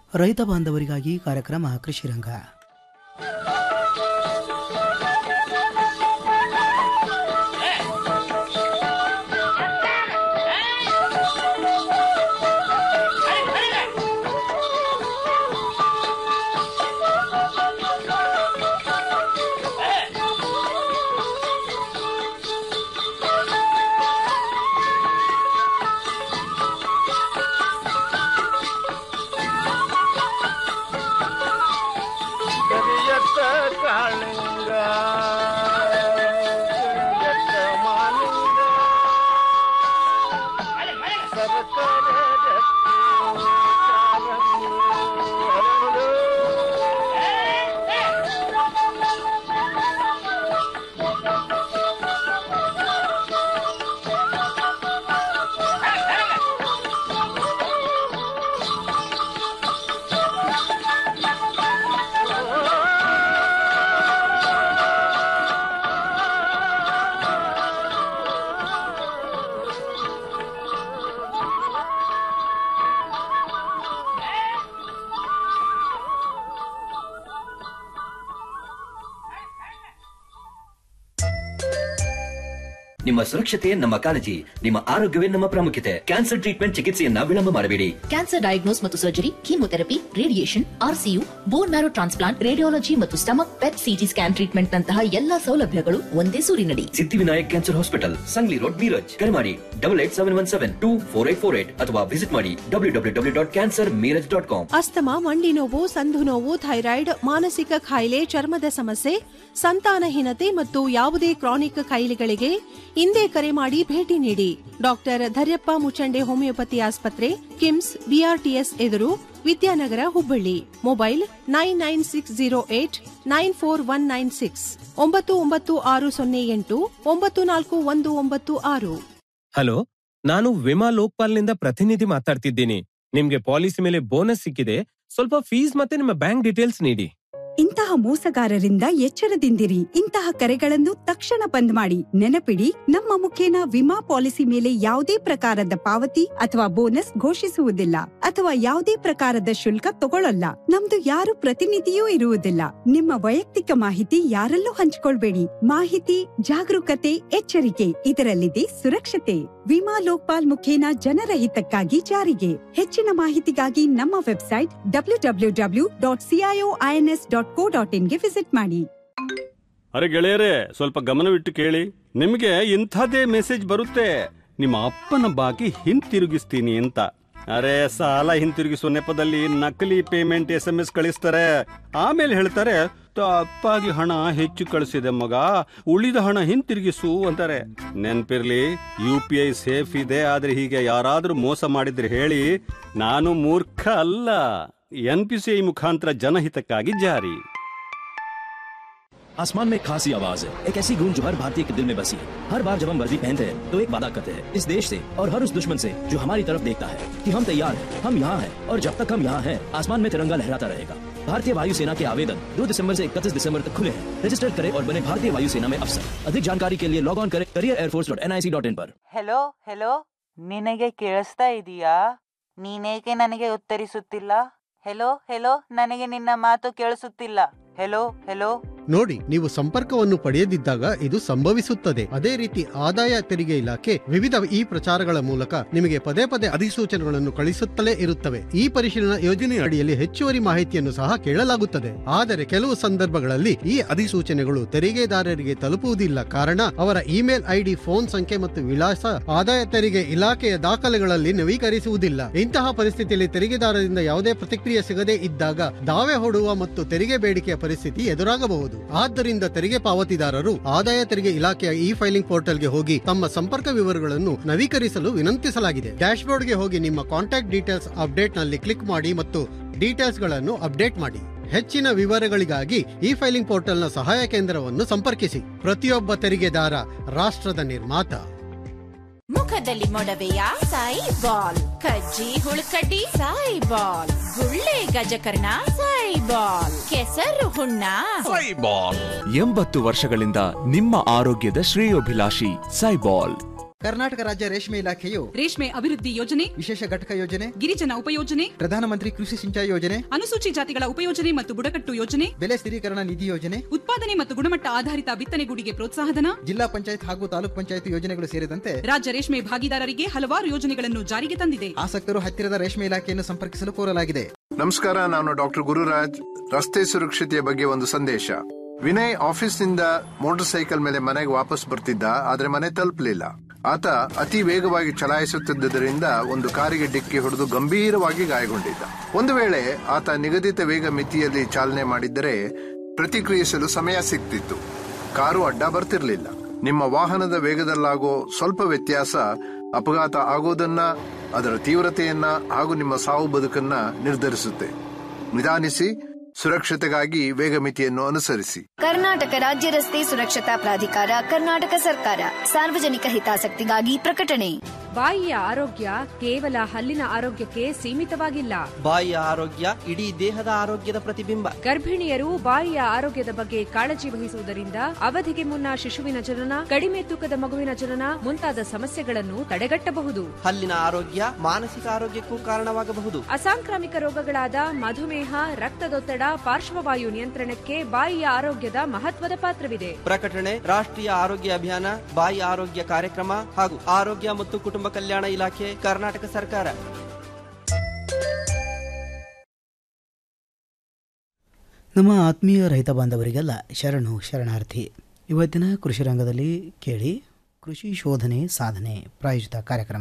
ರೈತ ಬಾಂಧವರಿಗಾಗಿ ಕಾರ್ಯಕ್ರಮ ಕೃಷಿರಂಗ ಕರಿಯತ್ತ ಕಾಳಿಂಗ ಕರಿಯತ್ತ ಮಾಲಿಂಗ ಸರಸರ ರತ್ನ ಕಾಲಂಗಿ ಹರಳು. ನಿಮ್ಮ ಸುರಕ್ಷತೆ ನಮ್ಮ ಕಾಳಜಿ ನಿಮ್ಮ ಆರೋಗ್ಯವೇ ನಮ್ಮ ಪ್ರಾಮುಖ್ಯತೆ ಕ್ಯಾನ್ಸರ್ ಟ್ರೀಟ್ಮೆಂಟ್ ಚಿಕಿತ್ಸೆಯನ್ನ ವಿಳಂಬ ಮಾಡಬೇಡಿ ಕ್ಯಾನ್ಸರ್ ಡಯಾಗ್ನೋಸ್ ಮತ್ತು surgery chemotherapy radiation RCU bone marrow transplant radiology ಮತ್ತು stomach PET CT scan treatment ನಂತಹ ಎಲ್ಲಾ ಸೌಲಭ್ಯಗಳು ಒಂದೇ ಸೂರಿನಡಿ Siddhivinayak cancer hospital Sangli road Miraj ಕರೆ ಮಾಡಿ double eight seven one seven two four eight four eight ಅಥವಾ ವಿಸಿಟ್ ಮಾಡಿ W W W dot cancer Miraj dot com asthma ಮಂಡಿ ನೋವು ಸಂಧು ನೋವು ಥೈರಾಯ್ಡ್ ಮಾನಸಿಕ ಕಾಯಿಲೆ ಚರ್ಮದ ಸಮಸ್ಯೆ ಸಂತಾನಹೀನತೆ ಮತ್ತು ಯಾವುದೇ ಕ್ರಾನಿಕ್ ಕಾಯಿಲೆಗಳಿಗೆ ಇಂದೇ ಕರೆ ಮಾಡಿ ಭೇಟಿ ನೀಡಿ ಡಾಕ್ಟರ್ ಧರ್ಯಪ್ಪ ಮುಚಂಡೆ ಹೋಮಿಯೋಪತಿ ಆಸ್ಪತ್ರೆ ಕಿಮ್ಸ್ ಬಿಆರ್ಟಿಎಸ್ ಎದುರು Vidyanagar Hubballi mobile nine nine six zero eight nine four one nine six ಒಂಬತ್ತು ಒಂಬತ್ತು ಆರು ಸೊನ್ನೆ ಎಂಟು ಒಂಬತ್ತು ನಾಲ್ಕು ಒಂದು ಒಂಬತ್ತು ಆರು ಹಲೋ ನಾನು ವಿಮಾ ಲೋಕ್ಪಾಲ್ನಿಂದ ಪ್ರತಿನಿಧಿ ಮಾತಾಡ್ತಿದ್ದೀನಿ ನಿಮ್ಗೆ ಪಾಲಿಸಿ ಮೇಲೆ ಬೋನಸ್ ಸಿಕ್ಕಿದೆ ಸ್ವಲ್ಪ ಫೀಸ್ ಮತ್ತೆ ನಿಮ್ಮ ಬ್ಯಾಂಕ್ ಡೀಟೇಲ್ಸ್ ನೀಡಿ ಇಂತಹ ಮೋಸಗಾರರಿಂದ ಎಚ್ಚರದಿಂದಿರಿ ಇಂತಹ ಕರೆಗಳನ್ನು ತಕ್ಷಣ ಬಂದ್ ಮಾಡಿ ನೆನಪಿಡಿ ನಮ್ಮ ಮುಖೇನ ವಿಮಾ ಪಾಲಿಸಿ ಮೇಲೆ ಯಾವುದೇ ಪ್ರಕಾರದ ಪಾವತಿ ಅಥವಾ ಬೋನಸ್ ಘೋಷಿಸುವುದಿಲ್ಲ ಅಥವಾ ಯಾವುದೇ ಪ್ರಕಾರದ ಶುಲ್ಕ ತಗೊಳ್ಳಲ್ಲ ನಮ್ದು ಯಾರು ಪ್ರತಿನಿಧಿಯೂ ಇರುವುದಿಲ್ಲ ನಿಮ್ಮ ವೈಯಕ್ತಿಕ ಮಾಹಿತಿ ಯಾರಲ್ಲೂ ಹಂಚಿಕೊಳ್ಬೇಡಿ ಮಾಹಿತಿ ಜಾಗರೂಕತೆ ಎಚ್ಚರಿಕೆ ಇದರಲ್ಲಿದೆ ಸುರಕ್ಷತೆ ವಿಮಾ ಲೋಕ್ಪಾಲ್ ಮುಖೇನ ಜನರ ಹಿತಕ್ಕಾಗಿ ಜಾರಿಗೆ ಹೆಚ್ಚಿನ ಮಾಹಿತಿಗಾಗಿ ನಮ್ಮ website W W W dot CIO INS dot co dot ಇನ್ಗೆ ವಿಸಿಟ್ ಮಾಡಿ ಅರೆ ಗೆಳೆಯರೇ ಸ್ವಲ್ಪ ಗಮನವಿಟ್ಟು ಕೇಳಿ ನಿಮಗೆ ಇಂಥದೇ ಮೆಸೇಜ್ ಬರುತ್ತೆ ನಿಮ್ಮ ಅಪ್ಪನ ಬಾಕಿ ಹಿಂತಿರುಗಿಸ್ತೀನಿ ಅಂತ ಅರೆ ಸಾಲ ಹಿಂತಿರುಗಿಸುವ ನೆಪದಲ್ಲಿ ನಕಲಿ ಪೇಮೆಂಟ್ ಎಸ್ ಎಂ ಎಸ್ ಕಳಿಸ್ತಾರೆ ಆಮೇಲೆ ಹೇಳ್ತಾರೆ ತಪ್ಪಾಗಿ ಹಣ ಹೆಚ್ಚು ಕಳಿಸಿದೆ ಮಗ ಉಳಿದ ಹಣ ಹಿಂತಿರುಗಿಸು ಅಂತಾರೆ ನೆನ್ಪಿರ್ಲಿ ಯು ಪಿ ಐ ಸೇಫ್ ಇದೆ ಆದ್ರೆ ಹೀಗೆ ಯಾರಾದ್ರೂ ಮೋಸ ಮಾಡಿದ್ರೆ ಹೇಳಿ ನಾನು ಮೂರ್ಖ ಅಲ್ಲ ಎನ್ ಪಿ ಸಿ ಐ ಮುಖಾಂತರ ಜನಹಿತಕ್ಕಾಗಿ ಜಾರಿ आसमान में एक खासी आवाज है एक ऐसी गूंज जो हर भारतीय के दिल में बसी है हर बार जब हम वर्दी पहनते हैं तो एक वादा करते हैं इस देश से और हर उस दुश्मन से जो हमारी तरफ देखता है कि हम तैयार हैं हम यहाँ हैं और जब तक हम यहाँ हैं आसमान में तिरंगा लहराता रहेगा भारतीय वायुसेना के आवेदन 2 दिसंबर से 31 दिसंबर तक खुले हैं रजिस्टर करें और बने भारतीय वायुसेना में अफसर अधिक जानकारी के लिए लॉग ऑन करें career air force dot N I C dot in पर ಹೆಲೋ ಹೆಲೋ ನಿನಗೆ ಕೇಳಿಸ್ತಾ ಇದೀಯಾ ನೀನೇಕೆ ನನಗೆ ಉತ್ತರಿಸುತ್ತಿಲ್ಲ ಹೆಲೋ ಹೆಲೋ ನನಗೆ ನಿನ್ನ ಮಾತು ಕೇಳಿಸುತ್ತಿಲ್ಲ ಹೆಲೋ ಹೆಲೋ ನೋಡಿ ನೀವು ಸಂಪರ್ಕವನ್ನು ಪಡೆಯದಿದ್ದಾಗ ಇದು ಸಂಭವಿಸುತ್ತದೆ ಅದೇ ರೀತಿ ಆದಾಯ ತೆರಿಗೆ ಇಲಾಖೆ ವಿವಿಧ ಈ ಪ್ರಚಾರಗಳ ಮೂಲಕ ನಿಮಗೆ ಪದೇ ಪದೇ ಅಧಿಸೂಚನೆಗಳನ್ನು ಕಳಿಸುತ್ತಲೇ ಇರುತ್ತವೆ ಈ ಪರಿಶೀಲನಾ ಯೋಜನೆಯ ಅಡಿಯಲ್ಲಿ ಹೆಚ್ಚುವರಿ ಮಾಹಿತಿಯನ್ನು ಸಹ ಕೇಳಲಾಗುತ್ತದೆ ಆದರೆ ಕೆಲವು ಸಂದರ್ಭಗಳಲ್ಲಿ ಈ ಅಧಿಸೂಚನೆಗಳು ತೆರಿಗೆದಾರರಿಗೆ ತಲುಪುವುದಿಲ್ಲ ಕಾರಣ ಅವರ ಇಮೇಲ್ ಐಡಿ ಫೋನ್ ಸಂಖ್ಯೆ ಮತ್ತು ವಿಳಾಸ ಆದಾಯ ತೆರಿಗೆ ಇಲಾಖೆಯ ದಾಖಲೆಗಳಲ್ಲಿ ನವೀಕರಿಸುವುದಿಲ್ಲ ಇಂತಹ ಪರಿಸ್ಥಿತಿಯಲ್ಲಿ ತೆರಿಗೆದಾರರಿಂದ ಯಾವುದೇ ಪ್ರತಿಕ್ರಿಯೆ ಸಿಗದೇ ಇದ್ದಾಗ ದಾವೆ ಹೂಡುವ ಮತ್ತು ತೆರಿಗೆ ಬೇಡಿಕೆಯ ಪರಿಸ್ಥಿತಿ ಎದುರಾಗಬಹುದು ಆದ್ದರಿಂದ ತೆರಿಗೆ ಪಾವತಿದಾರರು ಆದಾಯ ತೆರಿಗೆ ಇಲಾಖೆಯ ಇ ಫೈಲಿಂಗ್ ಪೋರ್ಟಲ್ಗೆ ಹೋಗಿ ತಮ್ಮ ಸಂಪರ್ಕ ವಿವರಗಳನ್ನು ನವೀಕರಿಸಲು ವಿನಂತಿಸಲಾಗಿದೆ ಡ್ಯಾಶ್ಬೋರ್ಡ್ಗೆ ಹೋಗಿ ನಿಮ್ಮ ಕಾಂಟ್ಯಾಕ್ಟ್ ಡೀಟೇಲ್ಸ್ ಅಪ್ಡೇಟ್ ನಲ್ಲಿ ಕ್ಲಿಕ್ ಮಾಡಿ ಮತ್ತು ಡೀಟೇಲ್ಸ್ ಗಳನ್ನು ಅಪ್ಡೇಟ್ ಮಾಡಿ ಹೆಚ್ಚಿನ ವಿವರಗಳಿಗಾಗಿ ಇ ಫೈಲಿಂಗ್ ಪೋರ್ಟಲ್ನ ಸಹಾಯ ಕೇಂದ್ರವನ್ನು ಸಂಪರ್ಕಿಸಿ ಪ್ರತಿಯೊಬ್ಬ ತೆರಿಗೆದಾರ ರಾಷ್ಟ್ರದ ನಿರ್ಮಾತ ಮುಖದಲ್ಲಿ ಮೊಡವೆಯ ಸಾಯಿ ಬಾಲ್ ಕಜ್ಜಿ ಹುಳುಕಡ್ಡಿ ಸಾಯಿ ಬಾಲ್ ಗುಳ್ಳೆ ಗಜಕರ್ಣ ಸಾಯಿ ಬಾಲ್ ಕೆಸರು ಹುಣ್ಣ ಎಂಬತ್ತು ವರ್ಷಗಳಿಂದ ನಿಮ್ಮ ಆರೋಗ್ಯದ ಶ್ರೇಯೋಭಿಲಾಷಿ ಸೈಬಾಲ್ ಕರ್ನಾಟಕ ರಾಜ್ಯ ರೇಷ್ಮೆ ಇಲಾಖೆಯು ರೇಷ್ಮೆ ಅಭಿವೃದ್ಧಿ ಯೋಜನೆ ವಿಶೇಷ ಘಟಕ ಯೋಜನೆ ಗಿರಿಜನ ಉಪಯೋಜನೆ ಪ್ರಧಾನಮಂತ್ರಿ ಕೃಷಿ ಸಿಂಚಾಯಿ ಯೋಜನೆ ಅನುಸೂಚಿ ಜಾತಿಗಳ ಉಪಯೋಜನೆ ಮತ್ತು ಬುಡಕಟ್ಟು ಯೋಜನೆ ಬೆಲೆ ಸ್ಥಿರೀಕರಣ ನಿಧಿ ಯೋಜನೆ ಉತ್ಪಾದನೆ ಮತ್ತು ಗುಣಮಟ್ಟ ಆಧಾರಿತ ಬಿತ್ತನೆಗೂಡಿಗೆ ಪ್ರೋತ್ಸಾಹಧನ ಜಿಲ್ಲಾ ಪಂಚಾಯತ್ ಹಾಗೂ ತಾಲೂಕ್ ಪಂಚಾಯತ್ ಯೋಜನೆಗಳು ಸೇರಿದಂತೆ ರಾಜ್ಯ ರೇಷ್ಮೆ ಭಾಗಿದಾರರಿಗೆ ಹಲವಾರು ಯೋಜನೆಗಳನ್ನು ಜಾರಿಗೆ ತಂದಿದೆ ಆಸಕ್ತರು ಹತ್ತಿರದ ರೇಷ್ಮೆ ಇಲಾಖೆಯನ್ನು ಸಂಪರ್ಕಿಸಲು ಕೋರಲಾಗಿದೆ ನಮಸ್ಕಾರ ನಾನು ಡಾಕ್ಟರ್ ಗುರುರಾಜ್ ರಸ್ತೆ ಸುರಕ್ಷತೆಯ ಬಗ್ಗೆ ಒಂದು ಸಂದೇಶ ವಿನಯ್ ಆಫೀಸ್ನಿಂದ ಮೋಟಾರ್ ಸೈಕಲ್ ಮೇಲೆ ಮನೆಗೆ ವಾಪಸ್ ಬರ್ತಿದ್ದ ಆದ್ರೆ ಮನೆ ತಲುಪಲಿಲ್ಲ ಆತ ಅತಿ ವೇಗವಾಗಿ ಚಲಾಯಿಸುತ್ತಿದ್ದರಿಂದ ಒಂದು ಕಾರಿಗೆ ಡಿಕ್ಕಿ ಹೊಡೆದು ಗಂಭೀರವಾಗಿ ಗಾಯಗೊಂಡಿದ್ದ ಒಂದು ವೇಳೆ ಆತ ನಿಗದಿತ ವೇಗ ಮಿತಿಯಲ್ಲಿ ಚಾಲನೆ ಮಾಡಿದ್ದರೆ ಪ್ರತಿಕ್ರಿಯಿಸಲು ಸಮಯ ಸಿಗ್ತಿತ್ತು ಕಾರು ಅಡ್ಡ ಬರ್ತಿರ್ಲಿಲ್ಲ ನಿಮ್ಮ ವಾಹನದ ವೇಗದಲ್ಲಾಗೋ ಸ್ವಲ್ಪ ವ್ಯತ್ಯಾಸ ಅಪಘಾತ ಆಗೋದನ್ನ ಅದರ ತೀವ್ರತೆಯನ್ನ ಹಾಗೂ ನಿಮ್ಮ ಸಾವು ಬದುಕನ್ನ ನಿರ್ಧರಿಸುತ್ತೆ ನಿಧಾನಿಸಿ ಸುರಕ್ಷತೆಗಾಗಿ ವೇಗ ಮಿತಿಯನ್ನು ಅನುಸರಿಸಿ ಕರ್ನಾಟಕ ರಾಜ್ಯ ರಸ್ತೆ ಸುರಕ್ಷತಾ ಪ್ರಾಧಿಕಾರ ಕರ್ನಾಟಕ ಸರ್ಕಾರ ಸಾರ್ವಜನಿಕ ಹಿತಾಸಕ್ತಿಗಾಗಿ ಪ್ರಕಟಣೆ ಬಾಯಿಯ ಆರೋಗ್ಯ ಕೇವಲ ಹಲ್ಲಿನ ಆರೋಗ್ಯಕ್ಕೆ ಸೀಮಿತವಾಗಿಲ್ಲ ಬಾಯಿಯ ಆರೋಗ್ಯ ಇಡೀ ದೇಹದ ಆರೋಗ್ಯದ ಪ್ರತಿಬಿಂಬ ಗರ್ಭಿಣಿಯರು ಬಾಯಿಯ ಆರೋಗ್ಯದ ಬಗ್ಗೆ ಕಾಳಜಿ ವಹಿಸುವುದರಿಂದ ಅವಧಿಗೆ ಮುನ್ನ ಶಿಶುವಿನ ಜನನ ಕಡಿಮೆ ತೂಕದ ಮಗುವಿನ ಜನನ ಮುಂತಾದ ಸಮಸ್ಯೆಗಳನ್ನು ತಡೆಗಟ್ಟಬಹುದು ಹಲ್ಲಿನ ಆರೋಗ್ಯ ಮಾನಸಿಕ ಆರೋಗ್ಯಕ್ಕೂ ಕಾರಣವಾಗಬಹುದು ಅಸಾಂಕ್ರಾಮಿಕ ರೋಗಗಳಾದ ಮಧುಮೇಹ ರಕ್ತದೊತ್ತಡ ಪಾರ್ಶ್ವವಾಯು ನಿಯಂತ್ರಣಕ್ಕೆ ಬಾಯಿಯ ಆರೋಗ್ಯದ ಮಹತ್ವದ ಪಾತ್ರವಿದೆ ಪ್ರಕಟಣೆ ರಾಷ್ಟ್ರೀಯ ಆರೋಗ್ಯ ಅಭಿಯಾನ ಬಾಯಿ ಆರೋಗ್ಯ ಕಾರ್ಯಕ್ರಮ ಹಾಗೂ ಆರೋಗ್ಯ ಮತ್ತು ಕುಟುಂಬ ಕಲ್ಯಾಣ ಇಲಾಖೆ ಕರ್ನಾಟಕ ಸರ್ಕಾರ ನಮ್ಮ ಆತ್ಮೀಯ ರೈತ ಬಾಂಧವರಿಗೆಲ್ಲ ಶರಣು ಶರಣಾರ್ಥಿ ಇವತ್ತಿನ ಕೃಷಿ ರಂಗದಲ್ಲಿ ಕೇಳಿ ಕೃಷಿ ಶೋಧನೆ ಸಾಧನೆ ಪ್ರಾಯೋಜಿತ ಕಾರ್ಯಕ್ರಮ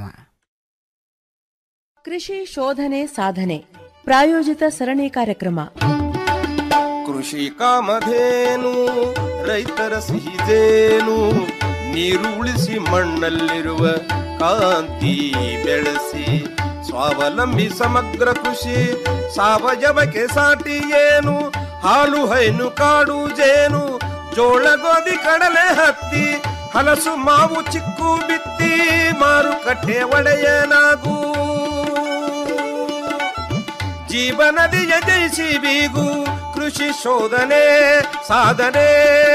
ಕೃಷಿ ಶೋಧನೆ ಸಾಧನೆ ಪ್ರಾಯೋಜಿತ ಸರಣಿ ಕಾರ್ಯಕ್ರಮ ಕೃಷಿ ಕಾಮಧೇನು ರೈತರ ಸಿಹಿದೇನು ನೀರು ಉಳಿಸಿ ಮಣ್ಣಲ್ಲಿರುವ ಕಾಂತಿ ಬೆಳೆಸಿ ಸ್ವಾವಲಂಬಿ ಸಮಗ್ರ ಕೃಷಿ ಸಾವಯವಕ್ಕೆ ಸಾಟಿ ಏನು ಹಾಲು ಹೈನು ಕಾಡು ಜೇನು ಜೋಳ ಗೋಧಿ ಕಡಲೆ ಹತ್ತಿ ಹಲಸು ಮಾವು ಚಿಕ್ಕು ಬಿತ್ತಿ ಮಾರುಕಟ್ಟೆ ಒಡೆಯನಾಗೂ ಜೀವನದಿಯ ಜಯಿಸಿ ಬೀಗು ಕೃಷಿ ಶೋಧನೆ ಸಾಧನೆ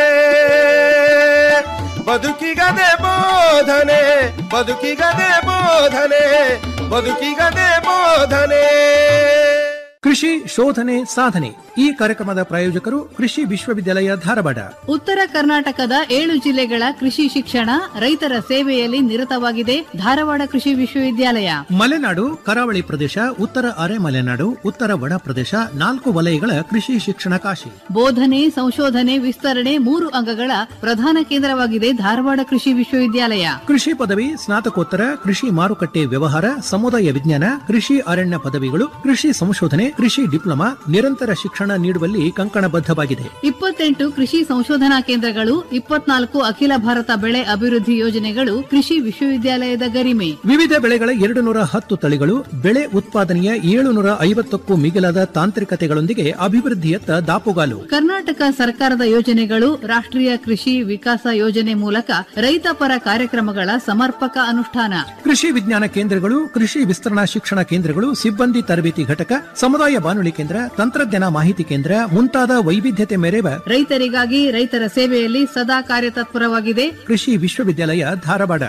ಬದುಕಿಗದೆ ಬೋಧನೆ ಬದುಕಿಗದೆ ಬೋಧನೆ ಬದುಕಿಗದೆ ಬೋಧನೆ ಕೃಷಿ ಶೋಧನೆ ಸಾಧನೆ ಈ ಕಾರ್ಯಕ್ರಮದ ಪ್ರಾಯೋಜಕರು ಕೃಷಿ ವಿಶ್ವವಿದ್ಯಾಲಯ ಧಾರವಾಡ ಉತ್ತರ ಕರ್ನಾಟಕದ ಏಳು ಜಿಲ್ಲೆಗಳ ಕೃಷಿ ಶಿಕ್ಷಣ ರೈತರ ಸೇವೆಯಲ್ಲಿ ನಿರತವಾಗಿದೆ ಧಾರವಾಡ ಕೃಷಿ ವಿಶ್ವವಿದ್ಯಾಲಯ ಮಲೆನಾಡು ಕರಾವಳಿ ಪ್ರದೇಶ ಉತ್ತರ ಅರೆ ಮಲೆನಾಡು ಉತ್ತರ ಒಣ ಪ್ರದೇಶ ನಾಲ್ಕು ವಲಯಗಳ ಕೃಷಿ ಶಿಕ್ಷಣ ಕಾಶಿ ಬೋಧನೆ ಸಂಶೋಧನೆ ವಿಸ್ತರಣೆ ಮೂರು ಅಂಗಗಳ ಪ್ರಧಾನ ಕೇಂದ್ರವಾಗಿದೆ ಧಾರವಾಡ ಕೃಷಿ ವಿಶ್ವವಿದ್ಯಾಲಯ ಕೃಷಿ ಪದವಿ ಸ್ನಾತಕೋತ್ತರ ಕೃಷಿ ಮಾರುಕಟ್ಟೆ ವ್ಯವಹಾರ ಸಮುದಾಯ ವಿಜ್ಞಾನ ಕೃಷಿ ಅರಣ್ಯ ಪದವಿಗಳು ಕೃಷಿ ಸಂಶೋಧನೆ ಕೃಷಿ ಡಿಪ್ಲೊಮಾ ನಿರಂತರ ಶಿಕ್ಷಣ ನೀಡುವಲ್ಲಿ ಕಂಕಣಬದ್ಧವಾಗಿದೆ ಇಪ್ಪತ್ತೆಂಟು ಕೃಷಿ ಸಂಶೋಧನಾ ಕೇಂದ್ರಗಳು ಇಪ್ಪತ್ನಾಲ್ಕು ಅಖಿಲ ಭಾರತ ಬೆಳೆ ಅಭಿವೃದ್ಧಿ ಯೋಜನೆಗಳು ಕೃಷಿ ವಿಶ್ವವಿದ್ಯಾಲಯದ ಗರಿಮೆ ವಿವಿಧ ಬೆಳೆಗಳ ಎರಡು ನೂರ ಹತ್ತು ತಳಿಗಳು ಬೆಳೆ ಉತ್ಪಾದನೆಯ ಏಳುನೂರ ಐವತ್ತಕ್ಕೂ ಮಿಗಿಲಾದ ತಾಂತ್ರಿಕತೆಗಳೊಂದಿಗೆ ಅಭಿವೃದ್ಧಿಯತ್ತ ದಾಪುಗಾಲು ಕರ್ನಾಟಕ ಸರ್ಕಾರದ ಯೋಜನೆಗಳು ರಾಷ್ಟ್ರೀಯ ಕೃಷಿ ವಿಕಾಸ ಯೋಜನೆ ಮೂಲಕ ರೈತಪರ ಕಾರ್ಯಕ್ರಮಗಳ ಸಮರ್ಪಕ ಅನುಷ್ಠಾನ ಕೃಷಿ ವಿಜ್ಞಾನ ಕೇಂದ್ರಗಳು ಕೃಷಿ ವಿಸ್ತರಣಾ ಶಿಕ್ಷಣ ಕೇಂದ್ರಗಳು ಸಿಬ್ಬಂದಿ ತರಬೇತಿ ಘಟಕ ಸಮುದಾಯ ಬಾನುಲಿ ಕೇಂದ್ರ ತಂತ್ರಜ್ಞಾನ ಮಾಹಿತಿ ಕೇಂದ್ರ ಮುಂತಾದ ವೈವಿಧ್ಯತೆ ಮೆರೆವ ರೈತರಿಗಾಗಿ ರೈತರ ಸೇವೆಯಲ್ಲಿ ಸದಾ ಕಾರ್ಯತತ್ಪರವಾಗಿದೆ ಕೃಷಿ ವಿಶ್ವವಿದ್ಯಾಲಯ ಧಾರವಾಡ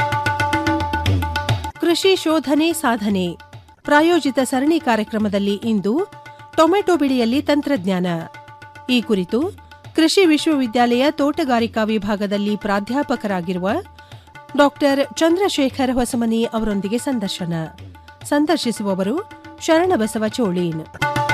ಕೃಷಿ ಶೋಧನೆ ಸಾಧನೆ ಪ್ರಾಯೋಜಿತ ಸರಣಿ ಕಾರ್ಯಕ್ರಮದಲ್ಲಿ ಇಂದು ಟೊಮೆಟೊ ಬೆಳೆಯಲ್ಲಿ ತಂತ್ರಜ್ಞಾನ ಈ ಕುರಿತು ಕೃಷಿ ವಿಶ್ವವಿದ್ಯಾಲಯ ತೋಟಗಾರಿಕಾ ವಿಭಾಗದಲ್ಲಿ ಪ್ರಾಧ್ಯಾಪಕರಾಗಿರುವ ಡಾಕ್ಟರ್ ಚಂದ್ರಶೇಖರ್ ಹೊಸಮನಿ ಅವರೊಂದಿಗೆ ಸಂದರ್ಶನ ಸಂದರ್ಶಿಸುವವರು ಶರಣಬಸವ ಚೋಳೀನ್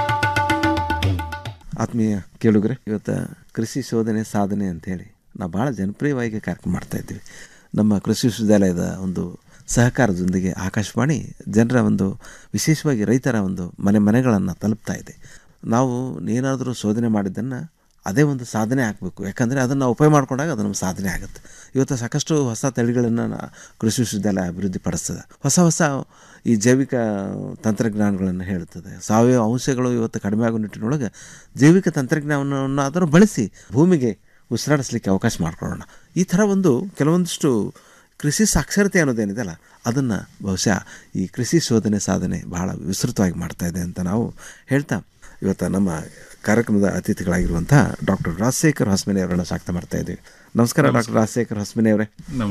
ಆತ್ಮೀಯ ಕೇಳುಗರೆ ಇವತ್ತು ಕೃಷಿ ಶೋಧನೆ ಸಾಧನೆ ಅಂತೇಳಿ ನಾವು ಭಾಳ ಜನಪ್ರಿಯವಾಗಿ ಕಾರ್ಯಕ್ರಮ ಮಾಡ್ತಾ ಇದ್ದೀವಿ ನಮ್ಮ ಕೃಷಿ ವಿಶ್ವವಿದ್ಯಾಲಯದ ಒಂದು ಸಹಕಾರದೊಂದಿಗೆ ಆಕಾಶವಾಣಿ ಜನರ ಒಂದು ವಿಶೇಷವಾಗಿ ರೈತರ ಒಂದು ಮನೆ ಮನೆಗಳನ್ನು ತಲುಪ್ತಾ ಇದೆ ನಾವು ಏನಾದರೂ ಶೋಧನೆ ಮಾಡಿದ್ದನ್ನು ಅದೇ ಒಂದು ಸಾಧನೆ ಆಗಬೇಕು ಯಾಕಂದರೆ ಅದನ್ನು ನಾವು ಉಪಯೋಗ ಮಾಡಿಕೊಂಡಾಗ ಅದು ನಮ್ಮ ಸಾಧನೆ ಆಗುತ್ತೆ ಇವತ್ತು ಸಾಕಷ್ಟು ಹೊಸ ತಳಿಗಳನ್ನು ನಾ- ಕೃಷಿ ವಿಶ್ವವಿದ್ಯಾಲಯ ಅಭಿವೃದ್ಧಿ ಪಡಿಸ್ತದೆ ಹೊಸ ಹೊಸ ಈ ಜೈವಿಕ ತಂತ್ರಜ್ಞಾನಗಳನ್ನು ಹೇಳುತ್ತದೆ ಸಾವಯವ ಅಂಶಗಳು ಇವತ್ತು ಕಡಿಮೆ ಆಗೋ ನಿಟ್ಟಿನೊಳಗೆ ಜೈವಿಕ ತಂತ್ರಜ್ಞಾನವನ್ನು ಆದರೂ ಬಳಸಿ ಭೂಮಿಗೆ ಉಸಿರಾಡಿಸ್ಲಿಕ್ಕೆ ಅವಕಾಶ ಮಾಡಿಕೊಳ್ಳೋಣ ಈ ಥರ ಒಂದು ಕೆಲವೊಂದಿಷ್ಟು ಕೃಷಿ ಸಾಕ್ಷರತೆ ಅನ್ನೋದೇನಿದೆಯಲ್ಲ ಅದನ್ನು ಬಹುಶಃ ಈ ಕೃಷಿ ಶೋಧನೆ ಸಾಧನೆ ಬಹಳ ವಿಸ್ತೃತವಾಗಿ ಮಾಡ್ತಾ ಇದೆ ಅಂತ ನಾವು ಹೇಳ್ತಾ ಇವತ್ತು ನಮ್ಮ ಕಾರ್ಯಕ್ರಮದ ಅತಿಥಿಗಳಾಗಿರುವಂಥ ಡಾಕ್ಟರ್ ರಾಜಶೇಖರ್ ಹೊಸಮನೆ ಅವರನ್ನು ಸ್ವಾಗತ ಮಾಡ್ತಾ ಇದ್ದೀವಿ ನಮಸ್ಕಾರ ಡಾಕ್ಟರ್ ರಾಜಶೇಖರ್ ಹೊಸಮನೆ ಅವರೇ ನಮಸ್ಕಾರ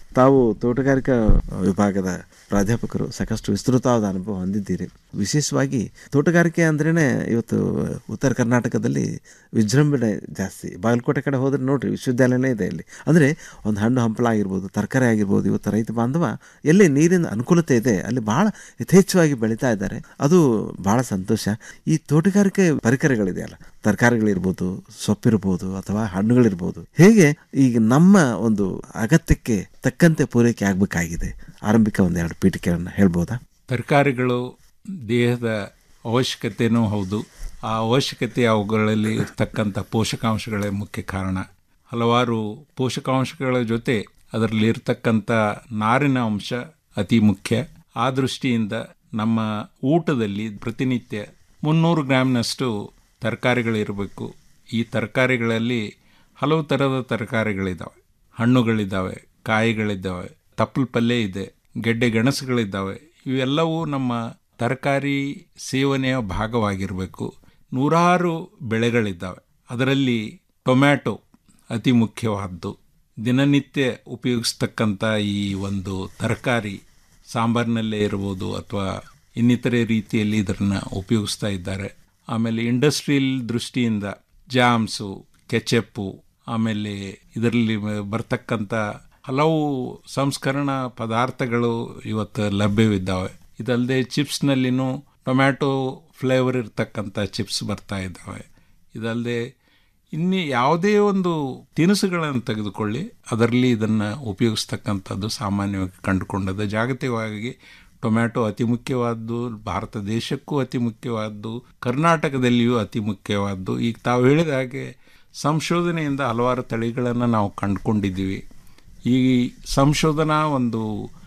ತಾವು ತೋಟಗಾರಿಕಾ ವಿಭಾಗದ ಪ್ರಾಧ್ಯಾಪಕರು ಸಾಕಷ್ಟು ವಿಸ್ತೃತವಾದ ಅನುಭವ ಹೊಂದಿದ್ದೀರಿ ವಿಶೇಷವಾಗಿ ತೋಟಗಾರಿಕೆ ಅಂದ್ರೇ ಇವತ್ತು ಉತ್ತರ ಕರ್ನಾಟಕದಲ್ಲಿ ವಿಜೃಂಭಣೆ ಜಾಸ್ತಿ ಬಾಗಲಕೋಟೆ ಕಡೆ ಹೋದ್ರೆ ನೋಡ್ರಿ ವಿಶ್ವವಿದ್ಯಾಲಯನೇ ಇದೆ ಇಲ್ಲಿ ಅಂದರೆ ಒಂದು ಹಣ್ಣು ಹಂಪಲ ಆಗಿರ್ಬೋದು ತರಕಾರಿ ಆಗಿರ್ಬೋದು ಇವತ್ತು ರೈತ ಬಾಂಧವ ಎಲ್ಲಿ ನೀರಿನ ಅನುಕೂಲತೆ ಇದೆ ಅಲ್ಲಿ ಬಹಳ ಯಥೇಚ್ಛವಾಗಿ ಬೆಳೀತಾ ಇದ್ದಾರೆ ಅದು ಬಹಳ ಸಂತೋಷ ಈ ತೋಟಗಾರಿಕೆ ಪರಿಕರಗಳಿದೆಯಲ್ಲ ತರಕಾರಿಗಳಿರ್ಬೋದು ಸೊಪ್ಪಿರ್ಬೋದು ಅಥವಾ ಹಣ್ಣುಗಳಿರ್ಬೋದು ಹೇಗೆ ಈಗ ನಮ್ಮ ಒಂದು ಅಗತ್ಯಕ್ಕೆ ತಕ್ಕಂತೆ ಪೂರೈಕೆ ಆಗಬೇಕಾಗಿದೆ ಆರಂಭಿಕ ಒಂದೆರಡು ಪೀಠಿಕೆಗಳನ್ನು ಹೇಳ್ಬೋದಾ ತರಕಾರಿಗಳು ದೇಹದ ಅವಶ್ಯಕತೆಯೂ ಹೌದು ಆ ಅವಶ್ಯಕತೆ ಅವುಗಳಲ್ಲಿ ಇರ್ತಕ್ಕಂಥ ಪೋಷಕಾಂಶಗಳೇ ಮುಖ್ಯ ಕಾರಣ ಹಲವಾರು ಪೋಷಕಾಂಶಗಳ ಜೊತೆ ಅದರಲ್ಲಿ ಇರ್ತಕ್ಕಂಥ ನಾರಿನ ಅಂಶ ಅತಿ ಮುಖ್ಯ ಆ ದೃಷ್ಟಿಯಿಂದ ನಮ್ಮ ಊಟದಲ್ಲಿ ಪ್ರತಿನಿತ್ಯ ಮುನ್ನೂರು ಗ್ರಾಮ್ನಷ್ಟು ತರಕಾರಿಗಳಿರಬೇಕು ಈ ತರಕಾರಿಗಳಲ್ಲಿ ಹಲವು ಥರದ ತರಕಾರಿಗಳಿದ್ದಾವೆ ಹಣ್ಣುಗಳಿದ್ದಾವೆ ಕಾಯಿಗಳಿದ್ದಾವೆ ತಪ್ಪಲು ಪಲ್ಯ ಇದೆ ಗೆಡ್ಡೆ ಗೆಣಸುಗಳಿದ್ದಾವೆ ಇವೆಲ್ಲವೂ ನಮ್ಮ ತರಕಾರಿ ಸೇವನೆಯ ಭಾಗವಾಗಿರಬೇಕು ನೂರಾರು ಬೆಳೆಗಳಿದ್ದಾವೆ ಅದರಲ್ಲಿ ಟೊಮ್ಯಾಟೊ ಅತಿ ಮುಖ್ಯವಾದ್ದು ದಿನನಿತ್ಯ ಉಪಯೋಗಿಸ್ತಕ್ಕಂಥ ಈ ಒಂದು ತರಕಾರಿ ಸಾಂಬಾರಿನಲ್ಲೇ ಇರ್ಬೋದು ಅಥವಾ ಇನ್ನಿತರೆ ರೀತಿಯಲ್ಲಿ ಇದನ್ನು ಉಪಯೋಗಿಸ್ತಾ ಇದ್ದಾರೆ ಆಮೇಲೆ ಇಂಡಸ್ಟ್ರಿಯಲ್ ದೃಷ್ಟಿಯಿಂದ ಜಾಮ್ಸು ಕೆಚಪ್ಪು ಆಮೇಲೆ ಇದರಲ್ಲಿ ಬರ್ತಕ್ಕಂಥ ಹಲವು ಸಂಸ್ಕರಣ ಪದಾರ್ಥಗಳು ಇವತ್ತು ಲಭ್ಯವಿದ್ದಾವೆ ಇದಲ್ಲದೆ ಚಿಪ್ಸ್ನಲ್ಲಿನೂ ಟೊಮ್ಯಾಟೊ ಫ್ಲೇವರ್ ಇರ್ತಕ್ಕಂಥ ಚಿಪ್ಸ್ ಬರ್ತಾ ಇದ್ದಾವೆ ಇದಲ್ಲದೆ ಇನ್ನು ಯಾವುದೇ ಒಂದು ತಿನಿಸುಗಳನ್ನು ತೆಗೆದುಕೊಳ್ಳಿ ಅದರಲ್ಲಿ ಇದನ್ನು ಉಪಯೋಗಿಸ್ತಕ್ಕಂಥದ್ದು ಸಾಮಾನ್ಯವಾಗಿ ಕಂಡುಕೊಂಡದ್ದು ಜಾಗತಿಕವಾಗಿ ಟೊಮ್ಯಾಟೊ ಅತಿ ಮುಖ್ಯವಾದ್ದು ಭಾರತ ದೇಶಕ್ಕೂ ಅತಿ ಮುಖ್ಯವಾದ್ದು ಕರ್ನಾಟಕದಲ್ಲಿಯೂ ಅತಿ ಮುಖ್ಯವಾದ್ದು ಈಗ ತಾವು ಹೇಳಿದ ಹಾಗೆ ಸಂಶೋಧನೆಯಿಂದ ಹಲವಾರು ತಳಿಗಳನ್ನು ನಾವು ಕಂಡುಕೊಂಡಿದ್ದೀವಿ ಈ ಸಂಶೋಧನಾ ಒಂದು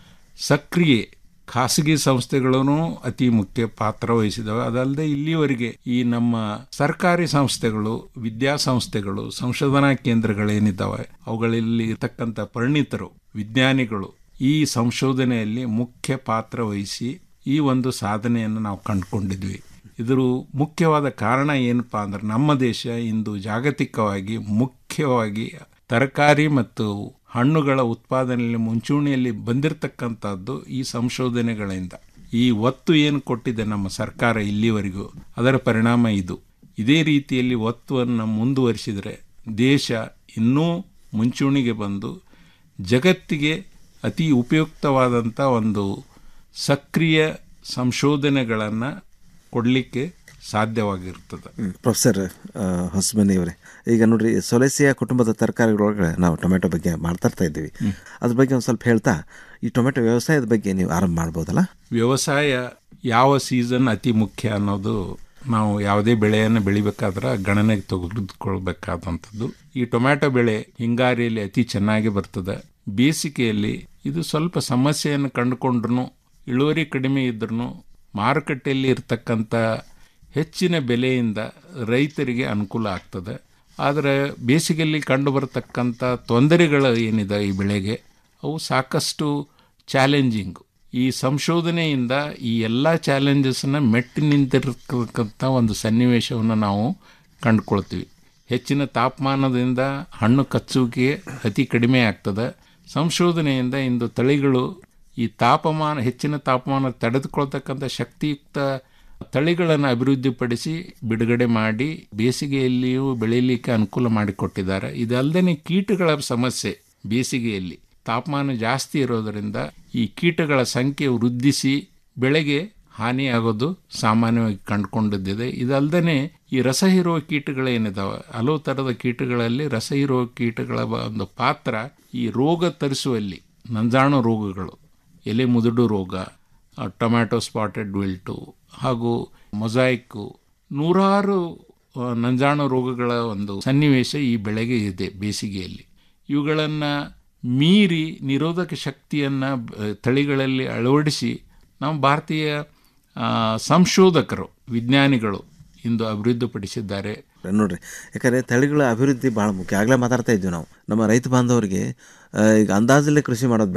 ಸಕ್ರಿಯ ಖಾಸಗಿ ಸಂಸ್ಥೆಗಳೂ ಅತಿ ಮುಖ್ಯ ಪಾತ್ರ ವಹಿಸಿದವೆ ಅದಲ್ಲದೆ ಇಲ್ಲಿವರೆಗೆ ಈ ನಮ್ಮ ಸರ್ಕಾರಿ ಸಂಸ್ಥೆಗಳು ವಿದ್ಯಾಸಂಸ್ಥೆಗಳು ಸಂಶೋಧನಾ ಕೇಂದ್ರಗಳೇನಿದ್ದಾವೆ ಅವುಗಳಲ್ಲಿ ಇರತಕ್ಕಂಥ ಪರಿಣಿತರು ವಿಜ್ಞಾನಿಗಳು ಈ ಸಂಶೋಧನೆಯಲ್ಲಿ ಮುಖ್ಯ ಪಾತ್ರ ವಹಿಸಿ ಈ ಒಂದು ಸಾಧನೆಯನ್ನು ನಾವು ಕಂಡುಕೊಂಡಿದ್ವಿ ಇದರ ಮುಖ್ಯವಾದ ಕಾರಣ ಏನಪ್ಪಾ ಅಂದ್ರೆ ನಮ್ಮ ದೇಶ ಇಂದು ಜಾಗತಿಕವಾಗಿ ಮುಖ್ಯವಾಗಿ ತರಕಾರಿ ಮತ್ತು ಹಣ್ಣುಗಳ ಉತ್ಪಾದನೆಯಲ್ಲಿ ಮುಂಚೂಣಿಯಲ್ಲಿ ಬಂದಿರತಕ್ಕಂಥದ್ದು ಈ ಸಂಶೋಧನೆಗಳಿಂದ ಈ ಒತ್ತು ಏನು ಕೊಟ್ಟಿದೆ ನಮ್ಮ ಸರ್ಕಾರ ಇಲ್ಲಿವರೆಗೂ ಅದರ ಪರಿಣಾಮ ಇದು ಇದೇ ರೀತಿಯಲ್ಲಿ ಒತ್ತುವನ್ನು ಮುಂದುವರಿಸಿದರೆ ದೇಶ ಇನ್ನೂ ಮುಂಚೂಣಿಗೆ ಬಂದು ಜಗತ್ತಿಗೆ ಅತಿ ಉಪಯುಕ್ತವಾದಂಥ ಒಂದು ಸಕ್ರಿಯ ಸಂಶೋಧನೆಗಳನ್ನು ಕೊಡಲಿಕ್ಕೆ ಸಾಧ್ಯವಾಗಿರ್ತದೆ ಪ್ರೊಫೆಸರ್ ಹೊಸಮನಿಯವರೇ ಈಗ ನೋಡ್ರಿ ಸೊಲೆಸಿಯಾ ಕುಟುಂಬದ ತರಕಾರಿಗಳೊಳಗೆ ನಾವು ಟೊಮೆಟೊ ಬಗ್ಗೆ ಮಾತಾಡ್ತಾ ಇದ್ದೀವಿ ಅದ್ರ ಬಗ್ಗೆ ಒಂದು ಸ್ವಲ್ಪ ಹೇಳ್ತಾ ಈ ಟೊಮೆಟೊ ವ್ಯವಸಾಯದ ಬಗ್ಗೆ ನೀವು ಆರಂಭ ಮಾಡ್ಬೋದಲ್ಲ ವ್ಯವಸಾಯ ಯಾವ ಸೀಸನ್ ಅತಿ ಮುಖ್ಯ ಅನ್ನೋದು ನಾವು ಯಾವುದೇ ಬೆಳೆಯನ್ನು ಬೆಳಿಬೇಕಾದ್ರೆ ಗಣನೆಗೆ ತೆಗೆದುಕೊಳ್ಬೇಕಾದಂಥದ್ದು ಈ ಟೊಮ್ಯಾಟೊ ಬೆಳೆ ಹಿಂಗಾರಿಯಲ್ಲಿ ಅತಿ ಚೆನ್ನಾಗಿ ಬರ್ತದೆ ಬೇಸಿಗೆಯಲ್ಲಿ ಇದು ಸ್ವಲ್ಪ ಸಮಸ್ಯೆಯನ್ನು ಕಂಡುಕೊಂಡ್ರು ಇಳುವರಿ ಕಡಿಮೆ ಇದ್ರೂ ಮಾರುಕಟ್ಟೆಯಲ್ಲಿ ಇರ್ತಕ್ಕಂಥ ಹೆಚ್ಚಿನ ಬೆಲೆಯಿಂದ ರೈತರಿಗೆ ಅನುಕೂಲ ಆಗ್ತದೆ ಆದರೆ ಬೇಸಿಗೆಯಲ್ಲಿ ಕಂಡುಬರತಕ್ಕಂಥ ತೊಂದರೆಗಳು ಏನಿದೆ ಈ ಬೆಳೆಗೆ ಅವು ಸಾಕಷ್ಟು ಚಾಲೆಂಜಿಂಗು ಈ ಸಂಶೋಧನೆಯಿಂದ ಈ ಎಲ್ಲ ಚಾಲೆಂಜಸ್ನ ಮೆಟ್ಟಿ ನಿಂತಿರತಕ್ಕಂಥ ಒಂದು ಸನ್ನಿವೇಶವನ್ನು ನಾವು ಕಂಡುಕೊಳ್ತೀವಿ ಹೆಚ್ಚಿನ ತಾಪಮಾನದಿಂದ ಹಣ್ಣು ಕಚ್ಚುವಿಕೆ ಅತಿ ಕಡಿಮೆ ಆಗ್ತದೆ ಸಂಶೋಧನೆಯಿಂದ ಇಂದು ತಳಿಗಳು ಈ ತಾಪಮಾನ ಹೆಚ್ಚಿನ ತಾಪಮಾನ ತಡೆದುಕೊಳ್ತಕ್ಕಂಥ ಶಕ್ತಿಯುಕ್ತ ತಳಿಗಳನ್ನು ಅಭಿವೃದ್ಧಿಪಡಿಸಿ ಬಿಡುಗಡೆ ಮಾಡಿ ಬೇಸಿಗೆಯಲ್ಲಿಯೂ ಬೆಳೀಲಿಕ್ಕೆ ಅನುಕೂಲ ಮಾಡಿಕೊಟ್ಟಿದ್ದಾರೆ ಇದಲ್ಲದೆ ಕೀಟಗಳ ಸಮಸ್ಯೆ ಬೇಸಿಗೆಯಲ್ಲಿ ತಾಪಮಾನ ಜಾಸ್ತಿ ಇರೋದರಿಂದ ಈ ಕೀಟಗಳ ಸಂಖ್ಯೆ ವೃದ್ಧಿಸಿ ಬೆಳೆಗೆ ಹಾನಿಯಾಗೋದು ಸಾಮಾನ್ಯವಾಗಿ ಕಂಡುಕೊಂಡಿದ್ದಿದೆ ಇದಲ್ಲದೆ ಈ ರಸಹೀರುವ ಕೀಟಗಳೇನಿದಾವೆ ಹಲವು ಥರದ ಕೀಟಗಳಲ್ಲಿ ರಸಹೀರುವ ಕೀಟಗಳ ಒಂದು ಪಾತ್ರ ಈ ರೋಗ ತರಿಸುವಲ್ಲಿ ನಂಜಾಣು ರೋಗಗಳು ಎಲೆ ಮುದುಡು ರೋಗ ಟೊಮ್ಯಾಟೊ ಸ್ಪಾಟೆಡ್ ವಿಲ್ಟು ಹಾಗೂ ಮೊಸಾಯಿಕ್ಕು ನೂರಾರು ನಂಜಾಣು ರೋಗಗಳ ಒಂದು ಸನ್ನಿವೇಶ ಈ ಬೆಳೆಗೆ ಇದೆ ಬೇಸಿಗೆಯಲ್ಲಿ ಇವುಗಳನ್ನು ಮೀರಿ ನಿರೋಧಕ ಶಕ್ತಿಯನ್ನು ತಳಿಗಳಲ್ಲಿ ಅಳವಡಿಸಿ ನಮ್ಮ ಭಾರತೀಯ ಸಂಶೋಧಕರು ವಿಜ್ಞಾನಿಗಳು ಇಂದು ಅಭಿವೃದ್ಧಿಪಡಿಸಿದ್ದಾರೆ ನೋಡ್ರಿ ಯಾಕಂದರೆ ತಳಿಗಳ ಅಭಿವೃದ್ಧಿ ಭಾಳ ಮುಖ್ಯ ಆಗಲೇ ಮಾತಾಡ್ತಾ ಇದ್ವಿ ನಾವು ನಮ್ಮ ರೈತ ಬಾಂಧವರಿಗೆ ಈಗ ಅಂದಾಜಲ್ಲೇ ಕೃಷಿ ಮಾಡೋದು ಬೇಡ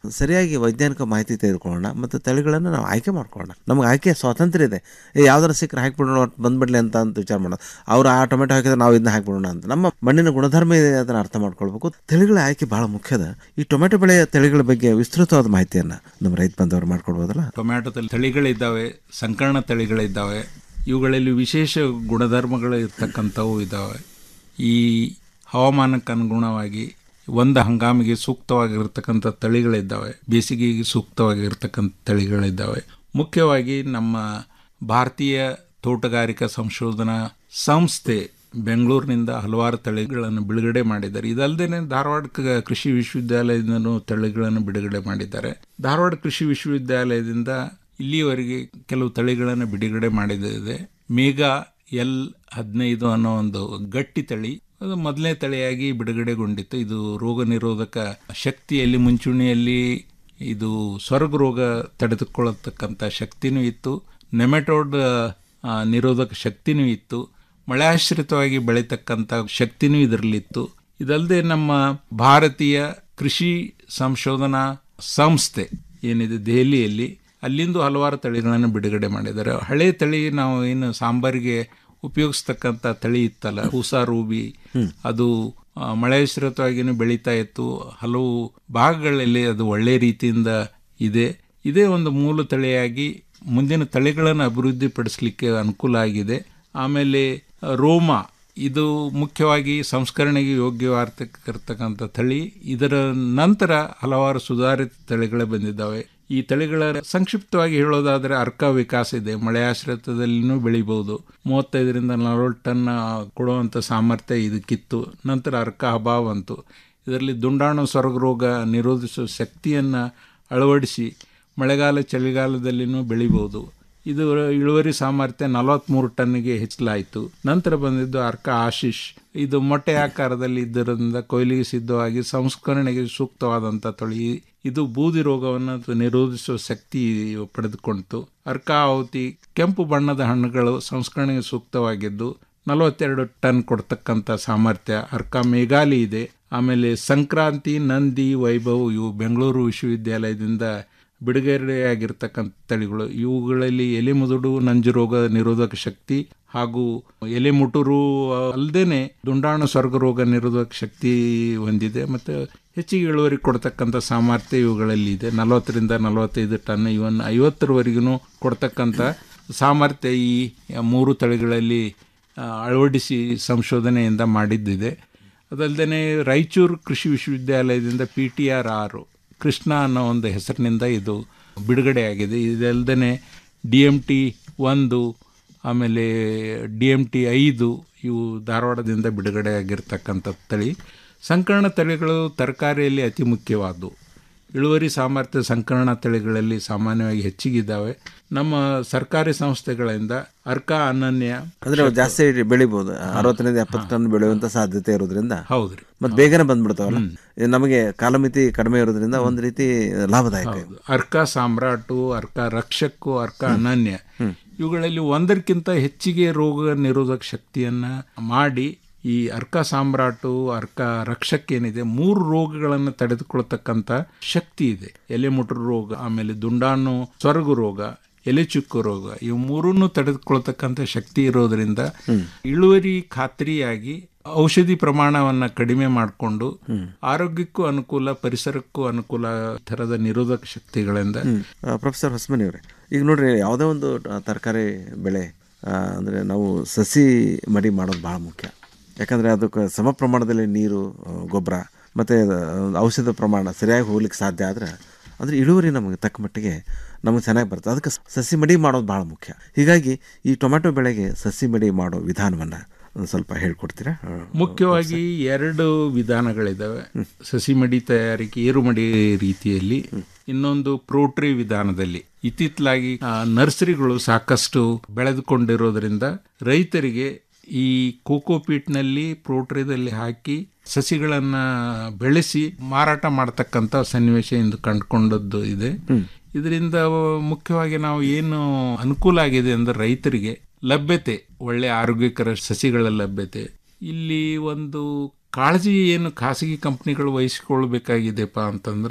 ಸರಿಯಾಗಿ ವೈಜ್ಞಾನಿಕ ಮಾಹಿತಿ ತೆಗೆದುಕೊಳ್ಳೋಣ ಮತ್ತು ತಳಿಗಳನ್ನು ನಾವು ಆಯ್ಕೆ ಮಾಡ್ಕೊಳ್ಳೋಣ ನಮಗೆ ಆಯ್ಕೆ ಸ್ವಾತಂತ್ರ್ಯ ಇದೆ ಏ ಯಾವ್ದಾರು ಸಿಕ್ಕರೆ ಹಾಕಿಬಿಡೋಣ ಒಟ್ಟು ಬಂದ್ಬಿಡ್ಲಿ ಅಂತ ಅಂತ ವಿಚಾರ ಮಾಡೋದು ಅವ್ರು ಆ ಟೊಮೆಟೊ ಹಾಕಿದ್ರೆ ನಾವು ಇದನ್ನ ಹಾಕಿಬಿಡೋಣ ಅಂತ ನಮ್ಮ ಮಣ್ಣಿನ ಗುಣಧರ್ಮ ಇದೆ ಅದನ್ನು ಅರ್ಥ ಮಾಡ್ಕೊಳ್ಬೇಕು ತಳಿಗಳ ಆಯ್ಕೆ ಬಹಳ ಮುಖ್ಯದ ಈ ಟೊಮೆಟೊ ಬೆಳೆಯ ತಳಿಗಳ ಬಗ್ಗೆ ವಿಸ್ತೃತವಾದ ಮಾಹಿತಿಯನ್ನು ನಮ್ಮ ರೈತ ಬಾಂಧವರು ಮಾಡ್ಕೊಡ್ಬೋದಲ್ಲ ಟೊಮ್ಯಾಟೊದಲ್ಲಿ ತಳಿಗಳಿದ್ದಾವೆ ಸಂಕರಣ ತಳಿಗಳಿದ್ದಾವೆ ಇವುಗಳಲ್ಲಿ ವಿಶೇಷ ಗುಣಧರ್ಮಗಳು ಇರ್ತಕ್ಕಂಥವು ಇದ್ದಾವೆ ಈ ಹವಾಮಾನಕ್ಕೆ ಅನುಗುಣವಾಗಿ ಒಂದು ಹಂಗಾಮಿಗೆ ಸೂಕ್ತವಾಗಿರ್ತಕ್ಕಂಥ ತಳಿಗಳಿದ್ದಾವೆ ಬೇಸಿಗೆಗೆ ಸೂಕ್ತವಾಗಿರ್ತಕ್ಕಂಥ ತಳಿಗಳಿದ್ದಾವೆ ಮುಖ್ಯವಾಗಿ ನಮ್ಮ ಭಾರತೀಯ ತೋಟಗಾರಿಕಾ ಸಂಶೋಧನಾ ಸಂಸ್ಥೆ ಬೆಂಗಳೂರಿನಿಂದ ಹಲವಾರು ತಳಿಗಳನ್ನು ಬಿಡುಗಡೆ ಮಾಡಿದ್ದಾರೆ ಇದಲ್ಲದೆ ಧಾರವಾಡ ಕ- ಕೃಷಿ ವಿಶ್ವವಿದ್ಯಾಲಯದಿಂದನೂ ತಳಿಗಳನ್ನು ಬಿಡುಗಡೆ ಮಾಡಿದ್ದಾರೆ ಧಾರವಾಡ ಕೃಷಿ ವಿಶ್ವವಿದ್ಯಾಲಯದಿಂದ ಇಲ್ಲಿಯವರೆಗೆ ಕೆಲವು ತಳಿಗಳನ್ನು ಬಿಡುಗಡೆ ಮಾಡಿದೆ ಮೇಘಾ ಎಲ್ ಹದಿನೈದು ಅನ್ನೋ ಒಂದು ಗಟ್ಟಿ ತಳಿ ಅದು ಮೊದಲನೇ ತಳಿಯಾಗಿ ಬಿಡುಗಡೆಗೊಂಡಿತ್ತು ಇದು ರೋಗ ನಿರೋಧಕ ಶಕ್ತಿಯಲ್ಲಿ ಮುಂಚೂಣಿಯಲ್ಲಿ ಇದು ಸ್ವರ್ಗ ರೋಗ ತಡೆದುಕೊಳ್ಳತಕ್ಕಂಥ ಶಕ್ತಿನೂ ಇತ್ತು ನೆಮೆಟೋಡ್ ಆ, ನಿರೋಧಕ ಶಕ್ತಿನೂ ಇತ್ತು ಮಳೆಯಾಶ್ರಿತವಾಗಿ ಬೆಳೀತಕ್ಕಂಥ ಶಕ್ತಿನೂ ಇದರಲ್ಲಿತ್ತು ಇದಲ್ಲದೆ ನಮ್ಮ ಭಾರತೀಯ ಕೃಷಿ ಸಂಶೋಧನಾ ಸಂಸ್ಥೆ ಏನಿದೆ ದೆಹಲಿಯಲ್ಲಿ ಅಲ್ಲಿಂದ ಹಲವಾರು ತಳಿಗಳನ್ನು ಬಿಡುಗಡೆ ಮಾಡಿದ್ದಾರೆ ಹಳೆ ತಳಿ ನಾವು ಏನು ಸಾಂಬಾರಿಗೆ ಉಪಯೋಗಿಸ್ತಕ್ಕಂಥ ತಳಿ ಇತ್ತಲ್ಲ ಹೂಸಾ ರೂಬಿ ಅದು ಆ, ಮಳೆಯಾಶ್ರಿತವಾಗಿಯೂ ಬೆಳೀತಾ ಇತ್ತು ಹಲವು ಭಾಗಗಳಲ್ಲಿ ಅದು ಒಳ್ಳೆ ರೀತಿಯಿಂದ ಇದೆ ಇದೇ ಒಂದು ಮೂಲ ತಳಿಯಾಗಿ ಮುಂದಿನ ತಳಿಗಳನ್ನು ಅಭಿವೃದ್ಧಿಪಡಿಸಲಿಕ್ಕೆ ಅನುಕೂಲ ಆಗಿದೆ ಆಮೇಲೆ ಆ, ರೋಮ ಇದು ಮುಖ್ಯವಾಗಿ ಸಂಸ್ಕರಣೆಗೆ ಯೋಗ್ಯವಾಗಿರ್ತಕ್ಕಂಥ ತಳಿ ಇದರ ನಂತರ ಹಲವಾರು ಸುಧಾರಿತ ತಳಿಗಳೇ ಬಂದಿದ್ದಾವೆ ಈ ತಳಿಗಳ ಸಂಕ್ಷಿಪ್ತವಾಗಿ ಹೇಳೋದಾದರೆ ಅರ್ಕ ವಿಕಾಸ ಇದೆ ಮಳೆಯಾಶ್ರಿತದಲ್ಲಿನೂ ಬೆಳಿಬಹುದು ಮೂವತ್ತೈದರಿಂದ ನಲವತ್ತು ಟನ್ ಕೊಡುವಂಥ ಸಾಮರ್ಥ್ಯ ಇದಕ್ಕಿತ್ತು ನಂತರ ಅರ್ಕ ಅಭಾವ ಅಂತು ಇದರಲ್ಲಿ ದುಂಡಾಣು ಸ್ವರ್ಗ ರೋಗ ನಿರೋಧಿಸುವ ಶಕ್ತಿಯನ್ನು ಅಳವಡಿಸಿ ಮಳೆಗಾಲ ಚಳಿಗಾಲದಲ್ಲಿನೂ ಬೆಳಿಬೋದು ಇದು ಇಳುವರಿ ಸಾಮರ್ಥ್ಯ ನಲವತ್ತ್ಮೂರು ಟನ್ನಿಗೆ ಹೆಚ್ಚಲಾಯಿತು ನಂತರ ಬಂದಿದ್ದು ಅರ್ಕ ಆಶಿಷ್ ಇದು ಮೊಟ್ಟೆ ಆಕಾರದಲ್ಲಿ ಇದ್ದರಿಂದ ಕೊಯ್ಲಿಗೆ ಸಿದ್ಧವಾಗಿ ಸಂಸ್ಕರಣೆಗೆ ಸೂಕ್ತವಾದಂಥ ತಳಿ ಇದು ಬೂದಿ ರೋಗವನ್ನು ನಿರೋಧಿಸುವ ಶಕ್ತಿ ಪಡೆದುಕೊಂಡಿತು ಅರ್ಕಾವತಿ ಕೆಂಪು ಬಣ್ಣದ ಹಣ್ಣುಗಳು ಸಂಸ್ಕರಣೆಗೆ ಸೂಕ್ತವಾಗಿದ್ದು ನಲವತ್ತೆರಡು ಟನ್ ಕೊಡ್ತಕ್ಕಂಥ ಸಾಮರ್ಥ್ಯ ಅರ್ಕ ಮೇಘಾಲಿ ಇದೆ ಆಮೇಲೆ ಸಂಕ್ರಾಂತಿ ನಂದಿ ವೈಭವ್ ಇವು ಬೆಂಗಳೂರು ವಿಶ್ವವಿದ್ಯಾಲಯದಿಂದ ಬಿಡುಗಡೆಯಾಗಿರ್ತಕ್ಕಂಥ ತಳಿಗಳು ಇವುಗಳಲ್ಲಿ ಎಲೆ ಮುದುಡು ನಂಜು ರೋಗ ನಿರೋಧಕ ಶಕ್ತಿ ಹಾಗೂ ಎಲೆ ಮುಟುರು ಅಲ್ಲದೇನೆ ದುಂಡಾಣು ಸ್ವರ್ಗ ರೋಗ ನಿರೋಧಕ ಶಕ್ತಿ ಹೊಂದಿದೆ ಮತ್ತು ಹೆಚ್ಚಿಗೆ ಇಳುವರಿ ಕೊಡ್ತಕ್ಕಂಥ ಸಾಮರ್ಥ್ಯ ಇವುಗಳಲ್ಲಿ ಇದೆ ನಲವತ್ತರಿಂದ ನಲವತ್ತೈದು ಟನ್ ಇವನ್ ಐವತ್ತರವರೆಗೂ ಕೊಡ್ತಕ್ಕಂಥ ಸಾಮರ್ಥ್ಯ ಈ ಮೂರು ತಳಿಗಳಲ್ಲಿ ಆ, ಅಳವಡಿಸಿ ಸಂಶೋಧನೆಯಿಂದ ಮಾಡಿದ್ದಿದೆ ಅದಲ್ಲದೆ ರಾಯಚೂರು ಕೃಷಿ ವಿಶ್ವವಿದ್ಯಾಲಯದಿಂದ ಪಿ ಟಿ ಆರ್ ಆರು ಕೃಷ್ಣ ಅನ್ನೋ ಒಂದು ಹೆಸರಿನಿಂದ ಇದು ಬಿಡುಗಡೆಯಾಗಿದೆ ಇದಲ್ಲದೆ ಡಿ ಎಮ್ ಟಿ ಒಂದು ಆಮೇಲೆ ಡಿ ಎಮ್ ಟಿ ಐದು ಇವು ಧಾರವಾಡದಿಂದ ಬಿಡುಗಡೆಯಾಗಿರ್ತಕ್ಕಂಥ ತಳಿ ಸಂಕರಣ ತಳಿಗಳು ತರಕಾರಿಯಲ್ಲಿ ಅತಿ ಮುಖ್ಯವಾದವು ಇಳುವರಿ ಸಾಮರ್ಥ್ಯ ಸಂಕರಣ ತಳಿಗಳಲ್ಲಿ ಸಾಮಾನ್ಯವಾಗಿ ಹೆಚ್ಚಿಗಿದ್ದಾವೆ ನಮ್ಮ ಸರ್ಕಾರಿ ಸಂಸ್ಥೆಗಳಿಂದ ಅರ್ಕ ಅನನ್ಯ ಅಂದ್ರೆ ಅವು ಜಾಸ್ತಿ ಬೆಳಿಬಹುದು ಅರವತ್ತರಿಂದ ಎಪ್ಪತ್ತು ಟನ್ ಬೆಳೆಯುವಂತ ಸಾಧ್ಯತೆ ಇರೋದ್ರಿಂದ ಹೌದ್ರಿ ಮತ್ತೆ ಬೇಗನೆ ಬಂದ್ಬಿಡ್ತಾವಲ್ಲ ಇದು ನಮಗೆ ಕಾಲಮಿತಿ ಕಡಿಮೆ ಇರೋದ್ರಿಂದ ಒಂದ್ ರೀತಿ ಲಾಭದಾಯಕ ಹೌದು ಅರ್ಕ ಸಾಮ್ರಾಟು ಅರ್ಕ ರಕ್ಷಕ್ಕು ಅರ್ಕ ಅನನ್ಯ ಇವುಗಳಲ್ಲಿ ಒಂದಕ್ಕಿಂತ ಹೆಚ್ಚಿಗೆ ರೋಗ ನಿರೋಧಕ ಶಕ್ತಿಯನ್ನ ಮಾಡಿ ಈ ಅರ್ಕ ಸಾಮ್ರಾಟು ಅರ್ಕ ರಕ್ಷಕ್ ಏನಿದೆ ಮೂರು ರೋಗಗಳನ್ನು ತಡೆದುಕೊಳ್ತಕ್ಕಂಥ ಶಕ್ತಿ ಇದೆ ಎಲೆ ಮುಟ್ರು ರೋಗ ಆಮೇಲೆ ದುಂಡಾಣು ಸ್ವರ್ಗ ರೋಗ ಎಲೆ ಚುಕ್ಕು ರೋಗ ಇವು ಮೂರನ್ನು ತಡೆದುಕೊಳ್ತಕ್ಕಂಥ ಶಕ್ತಿ ಇರೋದ್ರಿಂದ ಇಳುವರಿ ಖಾತ್ರಿಯಾಗಿ ಔಷಧಿ ಪ್ರಮಾಣವನ್ನ ಕಡಿಮೆ ಮಾಡಿಕೊಂಡು ಆರೋಗ್ಯಕ್ಕೂ ಅನುಕೂಲ ಪರಿಸರಕ್ಕೂ ಅನುಕೂಲ ಥರದ ನಿರೋಧಕ ಶಕ್ತಿಗಳಿಂದ ಆ, ಪ್ರೊಫೆಸರ್ ಹೊಸಮನಿ ಅವರೇ ಈಗ ನೋಡ್ರಿ ಯಾವುದೇ ಒಂದು ತರಕಾರಿ ಬೆಳೆ ಆ, ಅಂದ್ರೆ ನಾವು ಸಸಿ ಮಡಿ ಮಾಡೋದು ಭಾಳ ಮುಖ್ಯ ಯಾಕಂದ್ರೆ ಅದಕ್ಕೆ ಸಮ ಪ್ರಮಾಣದಲ್ಲಿ ನೀರು ಆ, ಗೊಬ್ಬರ ಮತ್ತು ಔಷಧ ಪ್ರಮಾಣ ಸರಿಯಾಗಿ ಹೋಗ್ಲಿಕ್ಕೆ ಸಾಧ್ಯ ಆದ್ರೆ ಅಂದರೆ ಇಳುವರಿ ನಮಗೆ ತಕ್ಕ ಮಟ್ಟಿಗೆ ನಮಗೆ ಚೆನ್ನಾಗಿ ಬರುತ್ತೆ ಅದಕ್ಕೆ ಸಸಿ ಮಡಿ ಮಾಡೋದು ಭಾಳ ಮುಖ್ಯ ಹೀಗಾಗಿ ಈ ಟೊಮೆಟೊ ಬೆಳೆಗೆ ಸಸಿ ಮಡಿ ಮಾಡೋ ವಿಧಾನವನ್ನು ಒಂದು ಸ್ವಲ್ಪ ಹೇಳ್ಕೊಡ್ತೀರಾ ಆ, ಮುಖ್ಯವಾಗಿ ಎರಡು ವಿಧಾನಗಳಿದ್ದಾವೆ ಸಸಿ ಮಡಿ ತಯಾರಿಕೆ ಏರುಮಡಿ ರೀತಿಯಲ್ಲಿ ಇನ್ನೊಂದು ಪ್ರೋಟ್ರಿ ವಿಧಾನದಲ್ಲಿ ಇತ್ತಿತ್ತಲಾಗಿ ಆ, ನರ್ಸರಿಗಳು ಸಾಕಷ್ಟು ಬೆಳೆದುಕೊಂಡಿರೋದ್ರಿಂದ ರೈತರಿಗೆ ಈ ಕೋಕೋಪೀಟ್ನಲ್ಲಿ ಪ್ರೋಟ್ರಿದಲ್ಲಿ ಹಾಕಿ ಸಸಿಗಳನ್ನ ಬೆಳೆಸಿ ಮಾರಾಟ ಮಾಡತಕ್ಕಂಥ ಸನ್ನಿವೇಶ ಇಂದು ಕಂಡುಕೊಂಡದ್ದು ಇದೆ ಇದರಿಂದ ಮುಖ್ಯವಾಗಿ ನಾವು ಏನು ಅನುಕೂಲ ಆಗಿದೆ ಅಂದ್ರೆ ರೈತರಿಗೆ ಲಭ್ಯತೆ ಒಳ್ಳೆ ಆರೋಗ್ಯಕರ ಸಸಿಗಳ ಲಭ್ಯತೆ ಇಲ್ಲಿ ಒಂದು ಕಾಳಜಿ ಏನು ಖಾಸಗಿ ಕಂಪ್ನಿಗಳು ವಹಿಸಿಕೊಳ್ಬೇಕಾಗಿದೆಪ್ಪ ಅಂತಂದ್ರೆ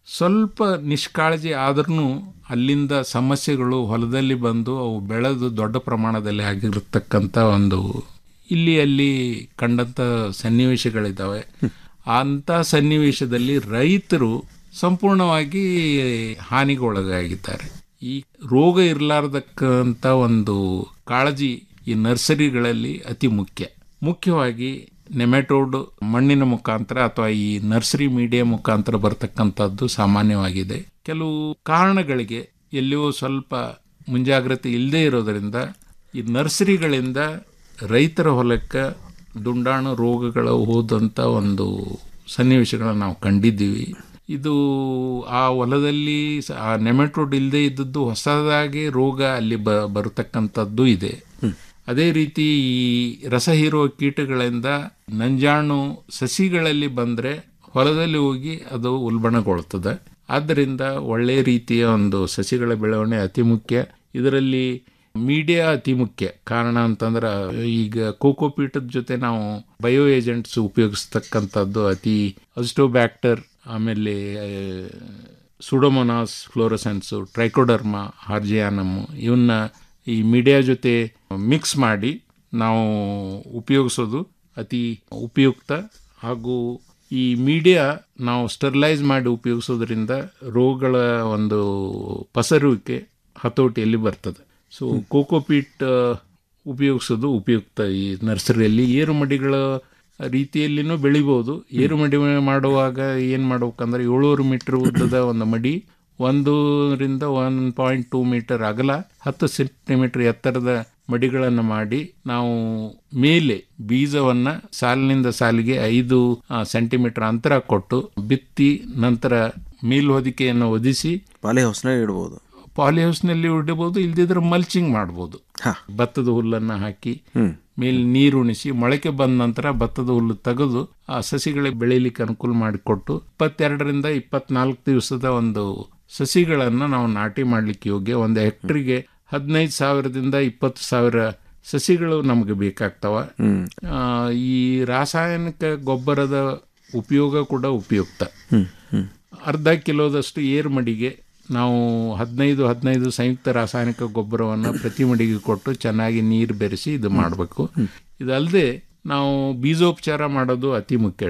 ಸ್ವಲ್ಪ ನಿಷ್ಕಾಳಜಿ ಆದ್ರೂ ಅಲ್ಲಿಂದ ಸಮಸ್ಯೆಗಳು ಹೊಲದಲ್ಲಿ ಬಂದು ಅವು ಬೆಳೆದು ದೊಡ್ಡ ಪ್ರಮಾಣದಲ್ಲಿ ಆಗಿರತಕ್ಕಂಥ ಒಂದು ಇಲ್ಲಿ ಅಲ್ಲಿ ಕಂಡಂಥ ಸನ್ನಿವೇಶಗಳಿದ್ದಾವೆ ಅಂಥ ಸನ್ನಿವೇಶದಲ್ಲಿ ರೈತರು ಸಂಪೂರ್ಣವಾಗಿ ಹಾನಿಗೊಳಗಾಗಿದ್ದಾರೆ ಈ ರೋಗ ಇರಲಾರ್ದಕ್ಕಂಥ ಒಂದು ಕಾಳಜಿ ಈ ನರ್ಸರಿಗಳಲ್ಲಿ ಅತಿ ಮುಖ್ಯ ಮುಖ್ಯವಾಗಿ ನೆಮೆಟೋಡ್ ಮಣ್ಣಿನ ಮುಖಾಂತರ ಅಥವಾ ಈ ನರ್ಸರಿ ಮೀಡಿಯಾ ಮುಖಾಂತರ ಬರ್ತಕ್ಕಂಥದ್ದು ಸಾಮಾನ್ಯವಾಗಿದೆ ಕೆಲವು ಕಾರಣಗಳಿಗೆ ಎಲ್ಲಿಯೋ ಸ್ವಲ್ಪ ಮುಂಜಾಗ್ರತೆ ಇಲ್ಲದೆ ಇರೋದರಿಂದ ಈ ನರ್ಸರಿಗಳಿಂದ ರೈತರ ಹೊಲಕ್ಕೆ ದುಂಡಾಣು ರೋಗಗಳ ಹೋದಂಥ ಒಂದು ಸನ್ನಿವೇಶಗಳನ್ನ ನಾವು ಕಂಡಿದ್ದೀವಿ ಇದು ಆ ಹೊಲದಲ್ಲಿ ಸ- ಆ ನೆಮೆಟೋಡ್ ಇಲ್ಲದೆ ಇದ್ದದ್ದು ಹೊಸದಾಗಿ ರೋಗ ಅಲ್ಲಿ ಬ ಬರತಕ್ಕಂಥದ್ದು ಇದೆ ಅದೇ ರೀತಿ ಈ ರಸ ಹೀರುವ ಕೀಟಗಳಿಂದ ನಂಜಾಣು ಸಸಿಗಳಲ್ಲಿ ಬಂದರೆ ಹೊಲದಲ್ಲಿ ಹೋಗಿ ಅದು ಉಲ್ಬಣಗೊಳ್ತದೆ ಆದ್ದರಿಂದ ಒಳ್ಳೆಯ ರೀತಿಯ ಒಂದು ಸಸಿಗಳ ಬೆಳವಣಿಗೆ ಅತಿ ಮುಖ್ಯ ಇದರಲ್ಲಿ ಮೀಡಿಯಾ ಅತಿ ಮುಖ್ಯ ಕಾರಣ ಅಂತಂದ್ರೆ ಈಗ ಕೋಕೋಪೀಟದ ಜೊತೆ ನಾವು ಬಯೋ ಏಜೆಂಟ್ಸ್ ಉಪಯೋಗಿಸ್ತಕ್ಕಂಥದ್ದು ಅತಿ ಅಸ್ಟೋಬ್ಯಾಕ್ಟರ್ ಆಮೇಲೆ ಸುಡೋಮೊನಾಸ್ ಫ್ಲೋರಸೆನ್ಸು ಟ್ರೈಕೋಡರ್ಮಾ ಹಾರ್ಜಿಯಾನಮ್ ಇವನ್ನ ಈ ಮೀಡಿಯಾ ಜೊತೆ ಮಿಕ್ಸ್ ಮಾಡಿ ನಾವು ಉಪಯೋಗಿಸೋದು ಅತಿ ಉಪಯುಕ್ತ ಹಾಗೂ ಈ ಮೀಡಿಯಾ ನಾವು ಸ್ಟರ್ಲೈಸ್ ಮಾಡಿ ಉಪಯೋಗಿಸೋದ್ರಿಂದ ರೋಗಗಳ ಒಂದು ಪಸರುವಿಕೆ ಹತೋಟಿಯಲ್ಲಿ ಬರ್ತದೆ ಸೊ ಕೋಕೋಪೀಟ್ ಉಪಯೋಗಿಸೋದು ಉಪಯುಕ್ತ ಈ ನರ್ಸರಿಯಲ್ಲಿ ಏರುಮಡಿಗಳ ರೀತಿಯಲ್ಲಿನೂ ಬೆಳಿಬೋದು ಏರುಮಡಿ ಮಾಡುವಾಗ ಏನು ಮಾಡ್ಬೇಕಂದ್ರೆ ಏಳೂರು ಮೀಟರ್ ಉದ್ದದ ಒಂದು ಮಡಿ ಒಂದರಿಂದ ಒನ್ ಪಾಯಿಂಟ್ ಟೂ ಮೀಟರ್ ಅಗಲ ಹತ್ತು ಸೆಂಟಿಮೀಟರ್ ಎತ್ತರದ ಮಡಿಗಳನ್ನು ಮಾಡಿ ನಾವು ಮೇಲೆ ಬೀಜವನ್ನ ಸಾಲಿನಿಂದ ಸಾಲಿಗೆ ಐದು ಸೆಂಟಿಮೀಟರ್ ಅಂತರ ಕೊಟ್ಟು ಬಿತ್ತಿ ನಂತರ ಮೇಲ್ಹೊದಿಕೆಯನ್ನು ಒದಿಸಿ ಪಾಲಿಹೌಸ್ನಾಗ ಇಡ್ಬೋದು ಪಾಲಿಹೌಸ್ನಲ್ಲಿ ಇಡಬಹುದು ಇಲ್ದಿದ್ರೆ ಮಲ್ಚಿಂಗ್ ಮಾಡ್ಬೋದು ಭತ್ತದ ಹುಲ್ಲನ್ನು ಹಾಕಿ ಮೇಲೆ ನೀರು ಉಣಿಸಿ ಮೊಳಕೆ ಬಂದ ನಂತರ ಭತ್ತದ ಹುಲ್ಲು ತೆಗೆದು ಆ ಸಸಿಗಳಿಗೆ ಬೆಳೀಲಿಕ್ಕೆ ಅನುಕೂಲ ಮಾಡಿಕೊಟ್ಟು ಇಪ್ಪತ್ತೆರಡರಿಂದ ಇಪ್ಪತ್ನಾಲ್ಕು ದಿವಸದ ಒಂದು ಸಸಿಗಳನ್ನು ನಾವು ನಾಟಿ ಮಾಡಲಿಕ್ಕೆ ಯೋಗ್ಯ ಒಂದು ಹೆಕ್ಟರ್ಗೆ ಹದಿನೈದು ಸಾವಿರದಿಂದ ಇಪ್ಪತ್ತು ಸಾವಿರ ಸಸಿಗಳು ನಮಗೆ ಬೇಕಾಗ್ತವ ಆ, ಈ ರಾಸಾಯನಿಕ ಗೊಬ್ಬರದ ಉಪಯೋಗ ಕೂಡ ಉಪಯುಕ್ತ ಅರ್ಧ ಕಿಲೋದಷ್ಟು ಏರು ಮಡಿಗೆ ನಾವು ಹದಿನೈದು ಹದಿನೈದು ಸಂಯುಕ್ತ ರಾಸಾಯನಿಕ ಗೊಬ್ಬರವನ್ನು ಪ್ರತಿ ಮಡಿಗೆ ಕೊಟ್ಟು ಚೆನ್ನಾಗಿ ನೀರು ಬೆರೆಸಿ ಇದು ಮಾಡಬೇಕು ಇದಲ್ಲದೆ ನಾವು ಬೀಜೋಪಚಾರ ಮಾಡೋದು ಅತಿ ಮುಖ್ಯ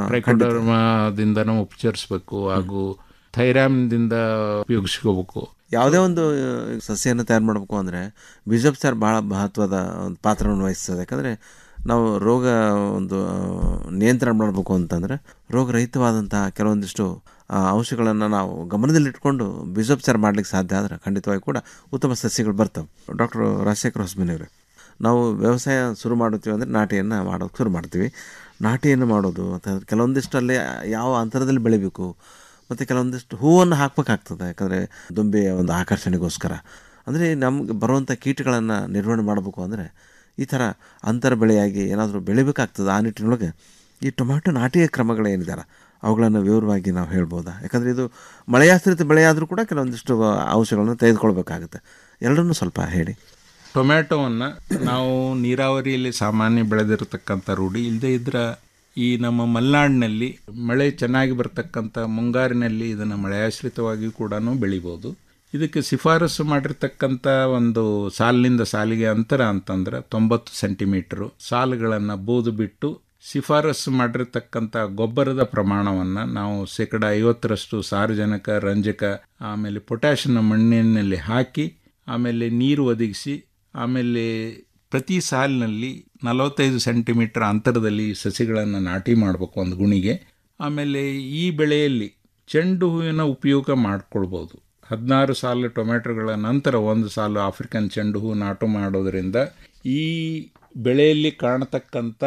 ಟ್ರೈಕೋಡರ್ಮಾದಿಂದನೂ ಉಪಚರಿಸಬೇಕು ಹಾಗೂ ಥೈರಾಮ್ದಿಂದ ಉಪಯೋಗಿಸ್ಕೋಬೇಕು ಯಾವುದೇ ಒಂದು ಆ, ಸಸ್ಯನ ತಯಾರು ಮಾಡಬೇಕು ಅಂದರೆ ಬೀಜೋಪಚಾರ ಭಾಳ ಮಹತ್ವದ ಒಂದು ಪಾತ್ರವನ್ನು ವಹಿಸ್ತದೆ ಯಾಕಂದರೆ ನಾವು ರೋಗ ಒಂದು ಆ, ನಿಯಂತ್ರಣ ಮಾಡಬೇಕು ಅಂತಂದರೆ ರೋಗರಹಿತವಾದಂತಹ ಕೆಲವೊಂದಿಷ್ಟು ಆ, ಅಂಶಗಳನ್ನು ನಾವು ಗಮನದಲ್ಲಿಟ್ಕೊಂಡು ಬೀಜೋಪಚಾರ ಮಾಡಲಿಕ್ಕೆ ಸಾಧ್ಯ ಆದರೆ ಖಂಡಿತವಾಗಿ ಕೂಡ ಉತ್ತಮ ಸಸ್ಯಗಳು ಬರ್ತವೆ ಡಾಕ್ಟರ್ ರಾಜಶೇಖರ್ ಹೊಸಮನಿಯವರೇ ನಾವು ವ್ಯವಸಾಯ ಶುರು ಮಾಡುತ್ತೀವಿ ಅಂದರೆ ನಾಟಿಯನ್ನು ಮಾಡೋಕ್ಕೆ ಶುರು ಮಾಡ್ತೀವಿ ನಾಟಿಯನ್ನು ಮಾಡೋದು ಅಥವಾ ಕೆಲವೊಂದಿಷ್ಟಲ್ಲಿ ಯಾವ ಅಂತರದಲ್ಲಿ ಬೆಳಿಬೇಕು ಮತ್ತು ಕೆಲವೊಂದಿಷ್ಟು ಹೂವನ್ನು ಹಾಕಬೇಕಾಗ್ತದೆ ಯಾಕಂದರೆ ದುಂಬೆಯ ಒಂದು ಆಕರ್ಷಣೆಗೋಸ್ಕರ ಅಂದರೆ ನಮ್ಗೆ ಬರುವಂಥ ಕೀಟಗಳನ್ನು ನಿರ್ವಹಣೆ ಮಾಡಬೇಕು ಅಂದರೆ ಈ ಥರ ಅಂತರ ಬೆಳೆಯಾಗಿ ಏನಾದರೂ ಬೆಳಿಬೇಕಾಗ್ತದೆ ಆ ನಿಟ್ಟಿನೊಳಗೆ ಈ ಟೊಮ್ಯಾಟೊ ನಾಟಿಯ ಕ್ರಮಗಳೇನಿದ್ದಾರೆ ಅವುಗಳನ್ನು ವಿವರವಾಗಿ ನಾವು ಹೇಳ್ಬೋದಾ ಯಾಕಂದರೆ ಇದು ಮಳೆಯಾಶ್ರಿತ ಬೆಳೆಯಾದರೂ ಕೂಡ ಕೆಲವೊಂದಿಷ್ಟು ಅಂಶಗಳನ್ನು ತೆಗೆದುಕೊಳ್ಬೇಕಾಗುತ್ತೆ ಎರಡನ್ನೂ ಸ್ವಲ್ಪ ಹೇಳಿ ಟೊಮ್ಯಾಟೊವನ್ನು ನಾವು ನೀರಾವರಿಯಲ್ಲಿ ಸಾಮಾನ್ಯ ಬೆಳೆದಿರತಕ್ಕಂಥ ರೂಢಿ ಇಲ್ಲದೆ ಇದ್ರೆ ಈ ನಮ್ಮ ಮಲೆನಾಡಿನಲ್ಲಿ ಮಳೆ ಚೆನ್ನಾಗಿ ಬರ್ತಕ್ಕಂಥ ಮುಂಗಾರಿನಲ್ಲಿ ಇದನ್ನು ಮಳೆಯಾಶ್ರಿತವಾಗಿ ಕೂಡ ಬೆಳಿಬೋದು ಇದಕ್ಕೆ ಶಿಫಾರಸು ಮಾಡಿರ್ತಕ್ಕಂಥ ಒಂದು ಸಾಲಿನಿಂದ ಸಾಲಿಗೆ ಅಂತರ ಅಂತಂದ್ರೆ ತೊಂಬತ್ತು ಸೆಂಟಿಮೀಟರು ಸಾಲುಗಳನ್ನು ಬೋದು ಬಿಟ್ಟು ಶಿಫಾರಸು ಮಾಡಿರ್ತಕ್ಕಂಥ ಗೊಬ್ಬರದ ಪ್ರಮಾಣವನ್ನು ನಾವು ಶೇಕಡ ಐವತ್ತರಷ್ಟು ಸಾರಜನಕ ರಂಜಕ ಆಮೇಲೆ ಪೊಟ್ಯಾಷಿಯಂ ಮಣ್ಣಿನಲ್ಲಿ ಹಾಕಿ ಆಮೇಲೆ ನೀರು ಒದಗಿಸಿ ಆಮೇಲೆ ಪ್ರತಿ ಸಾಲಿನಲ್ಲಿ ನಲವತ್ತೈದು ಸೆಂಟಿಮೀಟರ್ ಅಂತರದಲ್ಲಿ ಸಸಿಗಳನ್ನು ನಾಟಿ ಮಾಡಬೇಕು ಒಂದು ಗುಣಿಗೆ ಆಮೇಲೆ ಈ ಬೆಳೆಯಲ್ಲಿ ಚೆಂಡು ಹೂವಿನ ಉಪಯೋಗ ಮಾಡ್ಕೊಳ್ಬೋದು ಹದಿನಾರು ಸಾಲು ಟೊಮೆಟೊಗಳ ನಂತರ ಒಂದು ಸಾಲು ಆಫ್ರಿಕನ್ ಚೆಂಡು ಹೂ ನಾಟು ಮಾಡೋದರಿಂದ ಈ ಬೆಳೆಯಲ್ಲಿ ಕಾಣತಕ್ಕಂಥ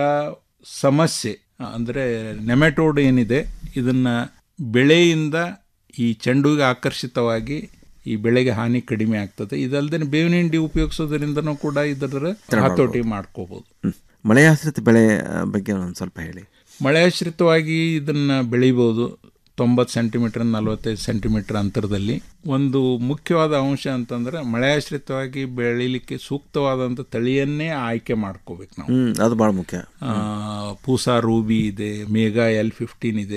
ಸಮಸ್ಯೆ ಅಂದರೆ ನೆಮೆಟೋಡ್ ಏನಿದೆ ಇದನ್ನು ಬೆಳೆಯಿಂದ ಈ ಚೆಂಡುಗೆ ಆಕರ್ಷಿತವಾಗಿ ಈ ಬೆಳೆಗೆ ಹಾನಿ ಕಡಿಮೆ ಆಗ್ತದೆ ಇದಲ್ಲದೆ ಬೇವಿನ ಹಿಂಡಿ ಉಪಯೋಗಿಸೋದ್ರಿಂದನೂ ಕೂಡ ಇದರ ಹತೋಟಿ ಮಾಡ್ಕೋಬಹುದು ಮಳೆಯಾಶ್ರಿತ ಬೆಳೆ ಆ, ಬಗ್ಗೆ ಒಂದು ಸ್ವಲ್ಪ ಹೇಳಿ ಮಳೆಯಾಶ್ರಿತವಾಗಿ ಇದನ್ನು ಬೆಳಿಬೋದು ತೊಂಬತ್ತು ಸೆಂಟಿಮೀಟರ್ ನಲವತ್ತೈದು ಸೆಂಟಿಮೀಟರ್ ಅಂತರದಲ್ಲಿ ಒಂದು ಮುಖ್ಯವಾದ ಅಂಶ ಅಂತಂದ್ರೆ ಮಳೆಯಾಶ್ರಿತವಾಗಿ ಬೆಳಿಲಿಕ್ಕೆ ಸೂಕ್ತವಾದಂಥ ತಳಿಯನ್ನೇ ಆಯ್ಕೆ ಮಾಡ್ಕೋಬೇಕು ನಾವು ಹ್ಞೂ ಅದು ಭಾಳ ಮುಖ್ಯ ಆ, ಪೂಸಾ ರೂಬಿ ಇದೆ ಮೇಘಾ ಎಲ್ ಫಿಫ್ಟೀನ್ ಇದೆ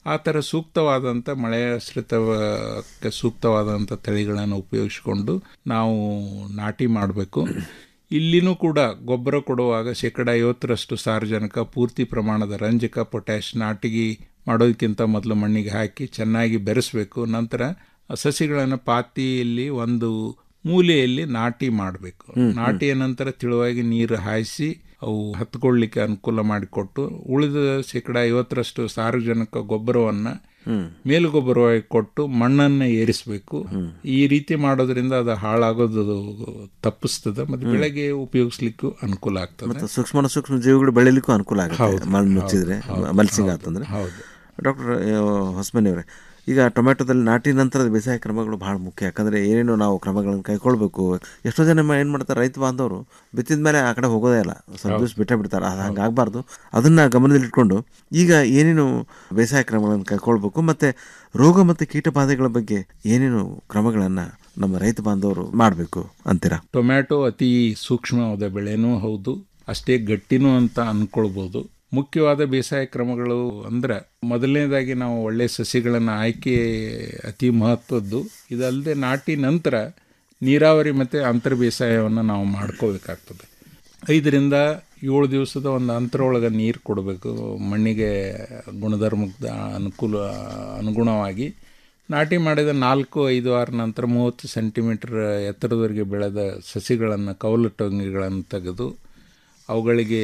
ಆ ಥರ ಸೂಕ್ತವಾದಂಥ ಮಳೆಯಾಶ್ರಿತಕ್ಕೆ ಸೂಕ್ತವಾದಂಥ ತಳಿಗಳನ್ನು ಉಪಯೋಗಿಸಿಕೊಂಡು ನಾವು ನಾಟಿ ಮಾಡಬೇಕು ಇಲ್ಲಿನೂ ಕೂಡ ಗೊಬ್ಬರ ಕೊಡುವಾಗ ಶೇಕಡ ಐವತ್ತರಷ್ಟು ಸಾರಜನಕ ಪೂರ್ತಿ ಪ್ರಮಾಣದ ರಂಜಕ ಪೊಟ್ಯಾಶ್ ನಾಟಿಗೆ ಮಾಡೋದಕ್ಕಿಂತ ಮೊದಲು ಮಣ್ಣಿಗೆ ಹಾಕಿ ಚೆನ್ನಾಗಿ ಬೆರೆಸಬೇಕು ನಂತರ ಆ ಸಸಿಗಳನ್ನು ಪಾತಿಯಲ್ಲಿ ಒಂದು ಮೂಲೆಯಲ್ಲಿ ನಾಟಿ ಮಾಡಬೇಕು ಹ್ಮ್, ನಾಟಿಯ ನಂತರ ತಿಳುವಾಗಿ ನೀರು ಹಾಯಿಸಿ ಅವು ಹತ್ಕೊಳ್ಳಿಕ್ಕೆ ಅನುಕೂಲ ಮಾಡಿಕೊಟ್ಟು ಉಳಿದ ಶೇಕಡ ಐವತ್ತರಷ್ಟು ಸಾರ್ವಜನಿಕ ಗೊಬ್ಬರವನ್ನು ಹ್ಮ್. ಮೇಲುಗೊಬ್ಬರವಾಗಿ ಕೊಟ್ಟು ಮಣ್ಣನ್ನು ಏರಿಸಬೇಕು ಈ ರೀತಿ ಮಾಡೋದ್ರಿಂದ ಅದು ಹಾಳಾಗೋದು ತಪ್ಪಿಸ್ತದೆ ಮತ್ತು ಹ್ಮ್. ಬೆಳೆಗೆ ಉಪಯೋಗಿಸ್ಲಿಕ್ಕೂ ಅನುಕೂಲ ಆಗ್ತದೆ ಮತ್ತು ಸೂಕ್ಷ್ಮ ಸೂಕ್ಷ್ಮ ಜೀವಿಗಳು ಬೆಳಿಲಿಕ್ಕೂ ಅನುಕೂಲ ಆಗುತ್ತೆ ಹೌದು, ಮಣ್ಣು ಹೌದು, ಮುಚ್ಚಿದ್ರೆ ಹೌದು, ಮಲ್ಸಿಂಗ್ ಹೌದು, ಆತಂದ್ರೆ ಹೌದು. ಡಾಕ್ಟರ್ ಹೊಸಮನಿಯವರೇ ಈಗ ಟೊಮೆಟೊದಲ್ಲಿ ನಾಟಿ ನಂತರದ ಬೇಸಾಯ ಕ್ರಮಗಳು ಭಾಳ ಮುಖ್ಯ ಯಾಕಂದರೆ ಏನೇನು ನಾವು ಕ್ರಮಗಳನ್ನು ಕೈಗೊಳ್ಬೇಕು ಎಷ್ಟೋ ಜನ ಏನು ಮಾಡ್ತಾರೆ ರೈತ ಬಾಂಧವರು ಬಿತ್ತಿದ ಮೇಲೆ ಆ ಕಡೆ ಹೋಗೋದೇ ಇಲ್ಲ ಸ್ವಲ್ಪ ದಿವಸ ಬಿಟ್ಟೇ ಬಿಡ್ತಾರೆ ಅದು ಹಂಗೆ ಆಗಬಾರ್ದು ಅದನ್ನು ಗಮನದಲ್ಲಿಟ್ಕೊಂಡು ಈಗ ಏನೇನು ಬೇಸಾಯ ಕ್ರಮಗಳನ್ನು ಕೈಗೊಳ್ಬೇಕು ಮತ್ತು ರೋಗ ಮತ್ತು ಕೀಟ ಬಾಧೆಗಳ ಬಗ್ಗೆ ಏನೇನು ಕ್ರಮಗಳನ್ನು ನಮ್ಮ ರೈತ ಬಾಂಧವರು ಮಾಡಬೇಕು ಅಂತೀರಾ ಟೊಮ್ಯಾಟೊ ಅತಿ ಸೂಕ್ಷ್ಮವಾದ ಬೆಳೆನೂ ಹೌದು ಅಷ್ಟೇ ಗಟ್ಟಿನೂ ಅಂತ ಅಂದ್ಕೊಳ್ಬೋದು ಮುಖ್ಯವಾದ ಬೇಸಾಯ ಕ್ರಮಗಳು ಅಂದ್ರೆ ಮೊದಲನೇದಾಗಿ ನಾವು ಒಳ್ಳೆ ಸಸಿಗಳನ್ನು ಆಯ್ಕೆ ಅತಿ ಮಹತ್ವದ್ದು ಇದಲ್ಲದೆ ನಾಟಿ ನಂತರ ನೀರಾವರಿ ಮತ್ತು ಅಂತರ್ ಬೇಸಾಯವನ್ನು ನಾವು ಮಾಡ್ಕೋಬೇಕಾಗ್ತದೆ ಐದರಿಂದ ಏಳು ದಿವಸದ ಒಂದು ಅಂತರ ಒಳಗೆ ನೀರು ಕೊಡಬೇಕು ಮಣ್ಣಿಗೆ ಗುಣಧರ್ಮದ ಅನುಕೂಲ ಅನುಗುಣವಾಗಿ ನಾಟಿ ಮಾಡಿದ ನಾಲ್ಕು ಐದು ವಾರ ನಂತರ ಮೂವತ್ತು ಸೆಂಟಿಮೀಟರ್ ಎತ್ತರದವರೆಗೆ ಬೆಳೆದ ಸಸಿಗಳನ್ನು ಕೌಲು ಟೊಂಗಿಗಳನ್ನು ತೆಗೆದು ಅವುಗಳಿಗೆ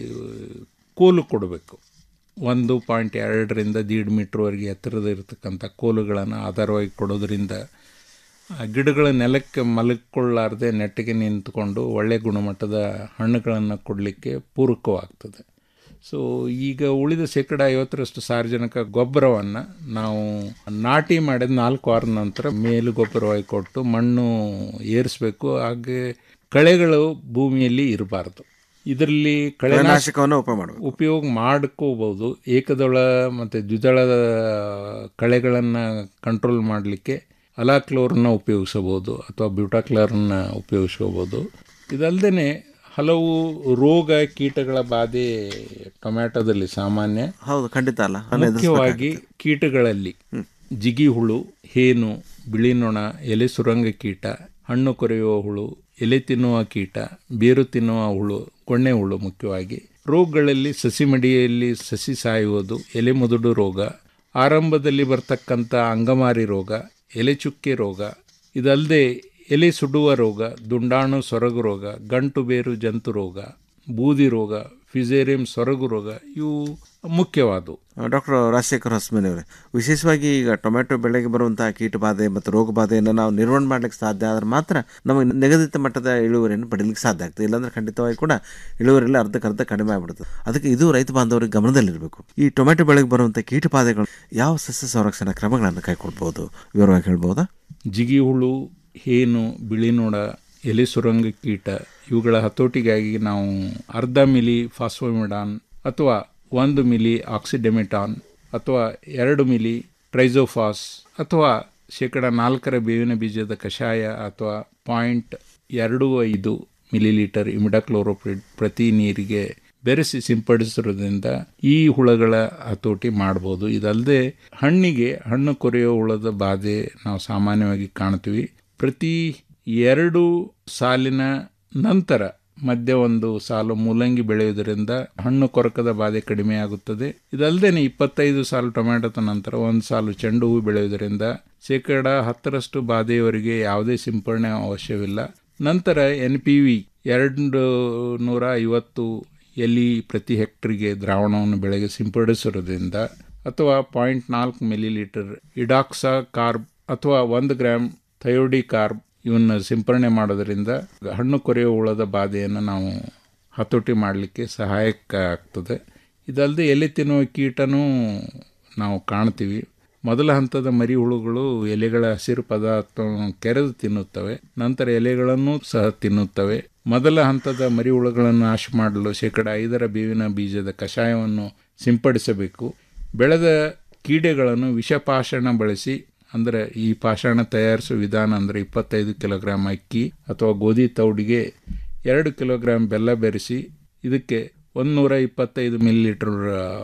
ಕೋಲು ಕೊಡಬೇಕು ಒಂದು ಪಾಯಿಂಟ್ ಎರಡರಿಂದ ದೀಡ್ ಮೀಟ್ರ್ವರೆಗೆ ಎತ್ತರದ ಇರತಕ್ಕಂಥ ಕೋಲುಗಳನ್ನು ಆಧಾರವಾಗಿ ಕೊಡೋದ್ರಿಂದ ಆ ಗಿಡಗಳ ನೆಲಕ್ಕೆ ಮಲಗಿಕೊಳ್ಳಾರ್ದೆ ನೆಟ್ಟಿಗೆ ನಿಂತುಕೊಂಡು ಒಳ್ಳೆಯ ಗುಣಮಟ್ಟದ ಹಣ್ಣುಗಳನ್ನು ಕೊಡಲಿಕ್ಕೆ ಪೂರಕವಾಗ್ತದೆ ಸೊ ಈಗ ಉಳಿದ ಶೇಕಡ ಐವತ್ತರಷ್ಟು ಸಾರ್ವಜನಿಕ ಗೊಬ್ಬರವನ್ನು ನಾವು ನಾಟಿ ಮಾಡಿದ ನಾಲ್ಕು ವಾರ ನಂತರ ಮೇಲು ಗೊಬ್ಬರವಾಗಿ ಕೊಟ್ಟು ಮಣ್ಣು ಏರಿಸಬೇಕು ಹಾಗೆ ಕಳೆಗಳು ಭೂಮಿಯಲ್ಲಿ ಇರಬಾರ್ದು ಇದರಲ್ಲಿ ಕಳೆನಾಶಕವನ್ನು ಉಪಯೋಗ ಮಾಡಬೇಕು ಉಪಯೋಗ ಮಾಡ್ಕೋಬೋದು ಏಕದಳ ಮತ್ತು ದ್ವಿದಳದ ಕಳೆಗಳನ್ನು ಕಂಟ್ರೋಲ್ ಮಾಡಲಿಕ್ಕೆ ಅಲಾಕ್ಲೋರನ್ನ ಉಪಯೋಗಿಸಬಹುದು ಅಥವಾ ಬ್ಯೂಟಾಕ್ಲೋರನ್ನ ಉಪಯೋಗಿಸ್ಕೋಬೋದು ಇದಲ್ಲದೆ ಹಲವು ರೋಗ ಕೀಟಗಳ ಬಾಧೆ ಟೊಮ್ಯಾಟೊದಲ್ಲಿ ಸಾಮಾನ್ಯ ಹೌದು ಖಂಡಿತ ಅಲ್ಲ ಮುಖ್ಯವಾಗಿ ಕೀಟಗಳಲ್ಲಿ ಜಿಗಿ ಹುಳು ಹೇನು ಬಿಳಿ ನೊಣ ಎಲೆ ಸುರಂಗ ಕೀಟ ಹಣ್ಣು ಕೊರೆಯುವ ಹುಳು ಎಲೆ ತಿನ್ನುವ ಕೀಟ ಬೇರು ತಿನ್ನುವ ಹುಳು ಕೊಣ್ಣೆ ಹುಳು ಮುಖ್ಯವಾಗಿ ರೋಗಗಳಲ್ಲಿ ಸಸಿ ಮಡಿಯಲ್ಲಿ ಸಸಿ ಸಾಯುವುದು ಎಲೆ ಮುದುಡು ರೋಗ ಆರಂಭದಲ್ಲಿ ಬರ್ತಕ್ಕಂಥ ಅಂಗಮಾರಿ ರೋಗ ಎಲೆ ಚುಕ್ಕೆ ರೋಗ ಇದಲ್ಲದೆ ಎಲೆ ಸುಡುವ ರೋಗ ದುಂಡಾಣು ಸೊರಗು ರೋಗ ಗಂಟು ಬೇರು ಜಂತು ರೋಗ ಬೂದಿ ರೋಗ ಫಿಸೇರಿಯಂ ಸೊರಗು ರೋಗ ಇವು ಮುಖ್ಯವಾದವು ಡಾಕ್ಟರ್ ರಾಜಶೇಖರ್ ಹೊಸಮನಿ ಅವರೇ ವಿಶೇಷವಾಗಿ ಈಗ ಟೊಮೆಟೊ ಬೆಳೆಗೆ ಬರುವಂತಹ ಕೀಟ ಬಾಧೆ ಮತ್ತು ರೋಗ ಬಾಧೆಯನ್ನು ನಾವು ನಿರ್ವಹಣೆ ಮಾಡಲಿಕ್ಕೆ ಸಾಧ್ಯ ಆದ್ರೆ ಮಾತ್ರ ನಮಗೆ ನಿಗದಿತ ಮಟ್ಟದ ಇಳುವರಿಯನ್ನು ಪಡೀಲಿಕ್ಕೆ ಸಾಧ್ಯ ಆಗ್ತದೆ ಇಲ್ಲಾಂದ್ರೆ ಖಂಡಿತವಾಗಿ ಕೂಡ ಇಳುವರಿಯಲ್ಲಿ ಅರ್ಧಕ್ಕರ್ಧ ಕಡಿಮೆ ಆಗ್ಬಿಡುತ್ತೆ ಅದಕ್ಕೆ ಇದು ರೈತ ಬಾಂಧವರಿಗೆ ಗಮನದಲ್ಲಿರಬೇಕು ಈ ಟೊಮೆಟೊ ಬೆಳೆಗೆ ಬರುವಂಥ ಕೀಟ ಬಾಧೆಗಳು ಯಾವ ಸಸ್ಯ ಸಂರಕ್ಷಣಾ ಕ್ರಮಗಳನ್ನು ಕೈಗೊಳ್ಬಹುದು ವಿವರವಾಗಿ ಹೇಳ್ಬೋದಾ ಜಿಗಿ ಹುಳು ಹೇನು ಬಿಳಿನೋಡ ಎಲೆ ಸುರಂಗ ಕೀಟ ಇವುಗಳ ಹತೋಟಿಗಾಗಿ ನಾವು ಅರ್ಧ ಮಿಲಿ ಫಾಸ್ಫೋಮಿಡಾನ್ ಅಥವಾ ಒಂದು ಮಿಲಿ ಆಕ್ಸಿಡೆಮಿಟಾನ್ ಅಥವಾ ಎರಡು ಮಿಲಿ ಟ್ರೈಸೋಫಾಸ್ ಅಥವಾ ಶೇಕಡ ನಾಲ್ಕರ ಬೇವಿನ ಬೀಜದ ಕಷಾಯ ಅಥವಾ ಪಾಯಿಂಟ್ ಎರಡು ಐದು ಮಿಲಿಲೀಟರ್ ಇಮಿಡಾಕ್ಲೋರೋಪ್ರಿಡ್ ಪ್ರತಿ ನೀರಿಗೆ ಬೆರೆಸಿ ಸಿಂಪಡಿಸೋದ್ರಿಂದ ಈ ಹುಳಗಳ ಹತೋಟಿ ಮಾಡ್ಬೋದು ಇದಲ್ಲದೆ ಹಣ್ಣಿಗೆ ಹಣ್ಣು ಕೊರೆಯೋ ಹುಳದ ಬಾಧೆ ನಾವು ಸಾಮಾನ್ಯವಾಗಿ ಕಾಣ್ತೀವಿ ಪ್ರತಿ ಎರಡು ಸಾಲಿನ ನಂತರ ಮಧ್ಯ ಒಂದು ಸಾಲು ಮೂಲಂಗಿ ಬೆಳೆಯುವುದರಿಂದ ಹಣ್ಣು ಕೊರಕದ ಬಾಧೆ ಕಡಿಮೆಯಾಗುತ್ತದೆ ಇದಲ್ಲದೆ ಇಪ್ಪತ್ತೈದು ಸಾಲು ಟೊಮ್ಯಾಟೊ ನಂತರ ಒಂದು ಸಾಲು ಚೆಂಡು ಹೂವು ಬೆಳೆಯುವುದರಿಂದ ಶೇಕಡ ಹತ್ತರಷ್ಟು ಬಾಧೆಯವರಿಗೆ ಯಾವುದೇ ಸಿಂಪರಣೆ ಅವಶ್ಯವಿಲ್ಲ ನಂತರ ಎನ್ ಪಿ ವಿ ಎರಡು ನೂರ ಐವತ್ತು ಎಲಿ ಪ್ರತಿ ಹೆಕ್ಟರ್ಗೆ ದ್ರಾವಣವನ್ನು ಬೆಳೆಗೆ ಸಿಂಪಡಿಸುವುದರಿಂದ ಅಥವಾ ಪಾಯಿಂಟ್ ನಾಲ್ಕು ಮಿಲಿಲೀಟರ್ ಇಡಾಕ್ಸಾ ಕಾರ್ಬ್ ಅಥವಾ ಒಂದು ಗ್ರಾಮ್ ಥಯೋಡಿ ಕಾರ್ಬ್ ಇವನ್ನ ಸಿಂಪರಣೆ ಮಾಡೋದರಿಂದ ಹಣ್ಣು ಕೊರೆಯುವ ಹುಳದ ಬಾಧೆಯನ್ನು ನಾವು ಹತೋಟಿ ಮಾಡಲಿಕ್ಕೆ ಸಹಾಯಕ ಆಗ್ತದೆ ಇದಲ್ಲದೆ ಎಲೆ ತಿನ್ನುವ ಕೀಟನೂ ನಾವು ಕಾಣ್ತೀವಿ ಮೊದಲ ಹಂತದ ಮರಿ ಹುಳುಗಳು ಎಲೆಗಳ ಹಸಿರು ಪದಾರ್ಥವನ್ನು ಕೆರೆದು ತಿನ್ನುತ್ತವೆ ನಂತರ ಎಲೆಗಳನ್ನು ಸಹ ತಿನ್ನುತ್ತವೆ ಮೊದಲ ಹಂತದ ಮರಿ ಹುಳುಗಳನ್ನು ನಾಶ ಮಾಡಲು ಶೇಕಡ ಐದರ ಬೇವಿನ ಬೀಜದ ಕಷಾಯವನ್ನು ಸಿಂಪಡಿಸಬೇಕು ಬೆಳೆದ ಕೀಡೆಗಳನ್ನು ವಿಷಪಾಷಾಣ ಬಳಸಿ ಅಂದರೆ ಈ ಪಾಷಾಣ ತಯಾರಿಸುವ ವಿಧಾನ ಅಂದರೆ ಇಪ್ಪತ್ತೈದು ಕಿಲೋಗ್ರಾಮ್ ಅಕ್ಕಿ ಅಥವಾ ಗೋಧಿ ತೌಡಿಗೆ ಎರಡು ಕಿಲೋಗ್ರಾಮ್ ಬೆಲ್ಲ ಬೆರೆಸಿ ಇದಕ್ಕೆ ಒಂದೂರ ಇಪ್ಪತ್ತೈದು ಮಿಲಿಲೀಟರ್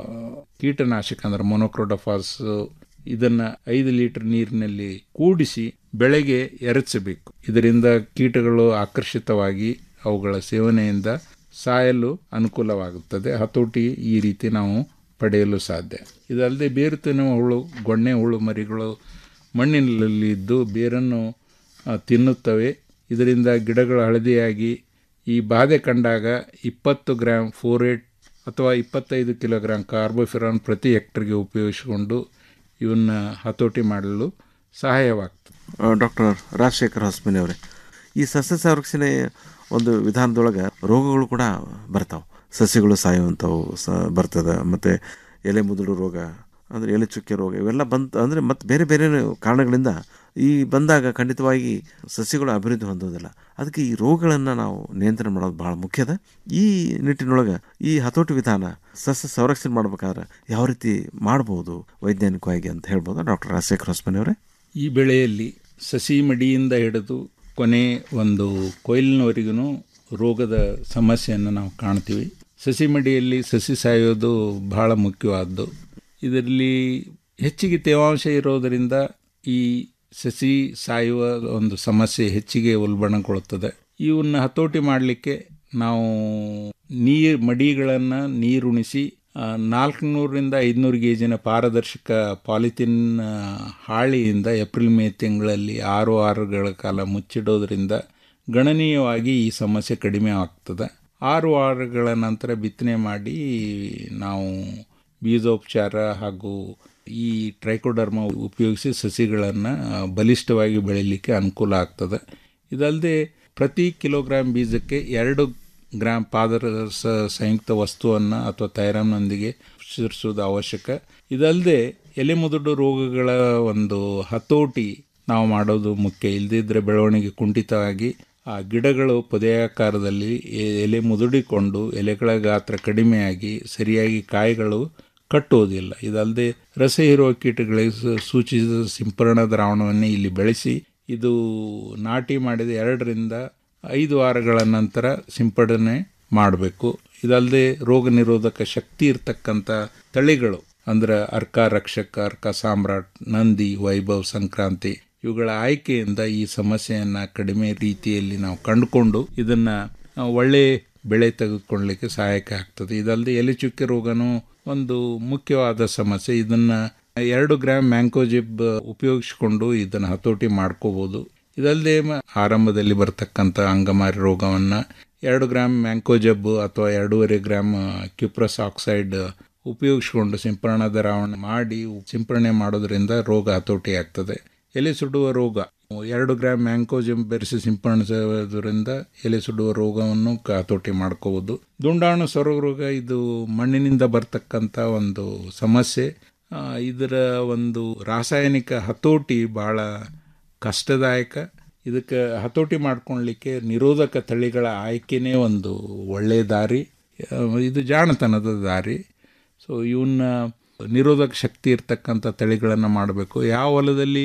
ಕೀಟನಾಶಕ ಅಂದ್ರೆ ಮೊನೊಕ್ರೋಡಫಾಸ್ ಇದನ್ನ ಐದು ಲೀಟರ್ ನೀರಿನಲ್ಲಿ ಕೂಡಿಸಿ ಬೆಳೆಗೆ ಎರಚಬೇಕು ಇದರಿಂದ ಕೀಟಗಳು ಆಕರ್ಷಿತವಾಗಿ ಅವುಗಳ ಸೇವನೆಯಿಂದ ಸಾಯಲು ಅನುಕೂಲವಾಗುತ್ತದೆ ಹತೋಟಿ ಈ ರೀತಿ ನಾವು ಪಡೆಯಲು ಸಾಧ್ಯ ಇದಲ್ಲದೆ ಬೇರು ತಿನ್ನುವ ಹುಳು ಗೊಣ್ಣೆ ಹುಳು ಮರಿಗಳು ಮಣ್ಣಿನಲ್ಲಿ ಇದ್ದು ಬೇರನ್ನು ಆ, ತಿನ್ನುತ್ತವೆ ಇದರಿಂದ ಗಿಡಗಳು ಹಳದಿಯಾಗಿ ಈ ಬಾಧೆ ಕಂಡಾಗ ಇಪ್ಪತ್ತು ಗ್ರಾಂ ಫೋರೇಟ್ ಅಥವಾ ಇಪ್ಪತ್ತೈದು ಕಿಲೋಗ್ರಾಂ ಕಾರ್ಬೋಫಿರಾನ್ ಪ್ರತಿ ಹೆಕ್ಟರ್ಗೆ ಉಪಯೋಗಿಸಿಕೊಂಡು ಇವನ್ನ ಹತೋಟಿ ಮಾಡಲು ಸಹಾಯವಾಗ್ತದೆ ಡಾಕ್ಟರ್ ರಾಜಶೇಖರ್ ಹೊಸಮನಿ ಅವರೇ ಈ ಸಸ್ಯ ಸಂರಕ್ಷಣೆ ಒಂದು ವಿಧಾನದೊಳಗೆ ರೋಗಗಳು ಕೂಡ ಬರ್ತಾವೆ ಸಸ್ಯಗಳು ಸಾಯುವಂಥವು ಸ ಬರ್ತದೆ ಮತ್ತು ಎಲೆ ಮುದುಡು ರೋಗ ಅಂದರೆ ಎಲೆ ಚುಕ್ಕೆ ರೋಗ ಇವೆಲ್ಲ ಬಂತು ಅಂದರೆ ಮತ್ತು ಬೇರೆ ಬೇರೆ ಕಾರಣಗಳಿಂದ ಈ ಬಂದಾಗ ಖಂಡಿತವಾಗಿ ಸಸ್ಯಗಳು ಅಭಿವೃದ್ಧಿ ಹೊಂದೋದಿಲ್ಲ ಅದಕ್ಕೆ ಈ ರೋಗಗಳನ್ನು ನಾವು ನಿಯಂತ್ರಣ ಮಾಡೋದು ಭಾಳ ಮುಖ್ಯದ ಈ ನಿಟ್ಟಿನೊಳಗೆ ಈ ಹತೋಟಿ ವಿಧಾನ ಸಸ್ಯ ಸಂರಕ್ಷಣೆ ಮಾಡ್ಬೇಕಾದ್ರೆ ಯಾವ ರೀತಿ ಮಾಡ್ಬೋದು ವೈಜ್ಞಾನಿಕವಾಗಿ ಅಂತ ಹೇಳ್ಬೋದು ಡಾಕ್ಟರ್ ರಾಜಶೇಖರ್ ಹೊಸಮನಿ ಅವರೇ ಈ ಬೆಳೆಯಲ್ಲಿ ಸಸಿ ಮಡಿಯಿಂದ ಹಿಡಿದು ಕೊನೆ ಒಂದು ಕೊಯ್ಲಿನವರೆಗೂ ರೋಗದ ಸಮಸ್ಯೆಯನ್ನು ನಾವು ಕಾಣ್ತೀವಿ ಸಸಿ ಮಡಿಯಲ್ಲಿ ಸಸಿ ಸಾಯೋದು ಬಹಳ ಮುಖ್ಯವಾದ್ದು ಇದರಲ್ಲಿ ಹೆಚ್ಚಿಗೆ ತೇವಾಂಶ ಇರೋದರಿಂದ ಈ ಸಸಿ ಸಾಯುವ ಒಂದು ಸಮಸ್ಯೆ ಹೆಚ್ಚಿಗೆ ಉಲ್ಬಣಗೊಳ್ಳುತ್ತದೆ ಇವನ್ನ ಹತೋಟಿ ಮಾಡಲಿಕ್ಕೆ ನಾವು ನೀರು ಮಡಿಗಳನ್ನು ನೀರುಣಿಸಿ ನಾಲ್ಕುನೂರರಿಂದ ಐದುನೂರು ಗೇಜಿನ ಪಾರದರ್ಶಕ ಪಾಲಿಥಿನ್ ಆ, ಹಾಳಿಯಿಂದ ಏಪ್ರಿಲ್ ಮೇ ತಿಂಗಳಲ್ಲಿ ಆರು ವಾರಗಳ ಕಾಲ ಮುಚ್ಚಿಡೋದ್ರಿಂದ ಗಣನೀಯವಾಗಿ ಈ ಸಮಸ್ಯೆ ಕಡಿಮೆ ಆಗ್ತದೆ ಆರು ವಾರಗಳ ನಂತರ ಬಿತ್ತನೆ ಮಾಡಿ ನಾವು ಬೀಜೋಪಚಾರ ಹಾಗೂ ಈ ಟ್ರೈಕೋಡರ್ಮ ಉಪಯೋಗಿಸಿ ಸಸಿಗಳನ್ನು ಬಲಿಷ್ಠವಾಗಿ ಬೆಳೀಲಿಕ್ಕೆ ಅನುಕೂಲ ಆಗ್ತದೆ ಇದಲ್ಲದೆ ಪ್ರತಿ ಕಿಲೋಗ್ರಾಮ್ ಬೀಜಕ್ಕೆ ಎರಡು ಗ್ರಾಂ ಪಾದರಸ ಸಂಯುಕ್ತ ವಸ್ತುವನ್ನು ಅಥವಾ ತೈರಾಮ್ನೊಂದಿಗೆ ಸೇರಿಸುವುದು ಅವಶ್ಯಕ ಇದಲ್ಲದೆ ಎಲೆ ಮುದುಡು ರೋಗಗಳ ಒಂದು ಹತೋಟಿ ನಾವು ಮಾಡೋದು ಮುಖ್ಯ ಇಲ್ಲದಿದ್ದರೆ ಬೆಳವಣಿಗೆ ಕುಂಠಿತವಾಗಿ ಆ ಗಿಡಗಳು ಪೊದೆಯಾಕಾರದಲ್ಲಿ ಎ- ಎಲೆ ಮುದುಡಿಕೊಂಡು ಎಲೆಗಳ ಗಾತ್ರ ಕಡಿಮೆಯಾಗಿ ಸರಿಯಾಗಿ ಕಾಯಿಗಳು ಕಟ್ಟುವುದಿಲ್ಲ ಇದಲ್ಲದೆ ರಸ ಹೀರುವ ಕೀಟಗಳಿಗೆ ಸು- ಸೂಚಿಸಿದ ಸಿಂಪರಣಾ ದ್ರಾವಣವನ್ನೇ ಇಲ್ಲಿ ಬೆಳೆಸಿ ಇದು ನಾಟಿ ಮಾಡಿದ ಎರಡರಿಂದ ಐದು ವಾರಗಳ ನಂತರ ಸಿಂಪಡಣೆ ಮಾಡಬೇಕು ಇದಲ್ಲದೆ ರೋಗ ನಿರೋಧಕ ಶಕ್ತಿ ಇರತಕ್ಕಂಥ ತಳಿಗಳು ಅಂದ್ರೆ ಅರ್ಕ ರಕ್ಷಕ ಅರ್ಕ ಸಾಮ್ರಾಟ್ ನಂದಿ ವೈಭವ್ ಸಂಕ್ರಾಂತಿ ಇವುಗಳ ಆಯ್ಕೆಯಿಂದ ಈ ಸಮಸ್ಯೆಯನ್ನು ಕಡಿಮೆ ರೀತಿಯಲ್ಲಿ ನಾವು ಕಂಡುಕೊಂಡು ಇದನ್ನ ಆ, ಒಳ್ಳೆ ಬೆಳೆ ತೆಗೆದುಕೊಳ್ಳಲಿಕ್ಕೆ ಸಹಾಯಕ ಆಗ್ತದೆ ಇದಲ್ಲದೆ ಎಲೆ ಚುಕ್ಕೆ ರೋಗನೂ ಒಂದು ಮುಖ್ಯವಾದ ಸಮಸ್ಯೆ ಇದನ್ನ ಎರಡು ಗ್ರಾಮ್ ಮ್ಯಾಂಕೋಜಿಬ್ ಉಪಯೋಗಿಸಿಕೊಂಡು ಇದನ್ನು ಹತೋಟಿ ಮಾಡ್ಕೋಬಹುದು ಇದಲ್ಲದೆ ಮ- ಆರಂಭದಲ್ಲಿ ಬರ್ತಕ್ಕಂಥ ಅಂಗಮಾರಿ ರೋಗವನ್ನು ಎರಡು ಗ್ರಾಮ್ ಮ್ಯಾಂಕೋಜಬ್ ಅಥವಾ ಎರಡೂವರೆ ಗ್ರಾಮ್ ಕ್ಯುಪ್ರಸ್ ಆಕ್ಸೈಡ್ ಉಪಯೋಗಿಸಿಕೊಂಡು ಸಿಂಪರಣಾ ದ್ರಾವಣ ಮಾಡಿ ಸಿಂಪರಣೆ ಮಾಡೋದ್ರಿಂದ ರೋಗ ಹತೋಟಿ ಆಗ್ತದೆ ಎಲೆ ಸುಡುವ ರೋಗ ಎರಡು ಗ್ರಾಮ್ ಮ್ಯಾಂಕೋಜಮ್ ಬೆರೆಸಿ ಸಿಂಪಡಿಸೋದ್ರಿಂದ ಎಲೆ ಸುಡುವ ರೋಗವನ್ನು ಕ- ಹತೋಟಿ ಮಾಡ್ಕೋಬಹುದು ದುಂಡಾಣು ಸೊರಗ ರೋಗ ಇದು ಮಣ್ಣಿನಿಂದ ಬರ್ತಕ್ಕಂಥ ಒಂದು ಸಮಸ್ಯೆ ಆ, ಇದರ ಒಂದು ರಾಸಾಯನಿಕ ಹತೋಟಿ ಬಹಳ ಕಷ್ಟದಾಯಕ ಇದಕ್ಕೆ ಹತೋಟಿ ಮಾಡ್ಕೊಳ್ಲಿಕ್ಕೆ ನಿರೋಧಕ ತಳಿಗಳ ಆಯ್ಕೆನೇ ಒಂದು ಒಳ್ಳೆಯ ದಾರಿ ಆ, ಇದು ಜಾಣತನದ ದಾರಿ ಸೊ ಇವನ್ನ ನಿರೋಧಕ ಶಕ್ತಿ ಇರ್ತಕ್ಕಂಥ ತಳಿಗಳನ್ನು ಮಾಡಬೇಕು ಯಾವ ಹೊಲದಲ್ಲಿ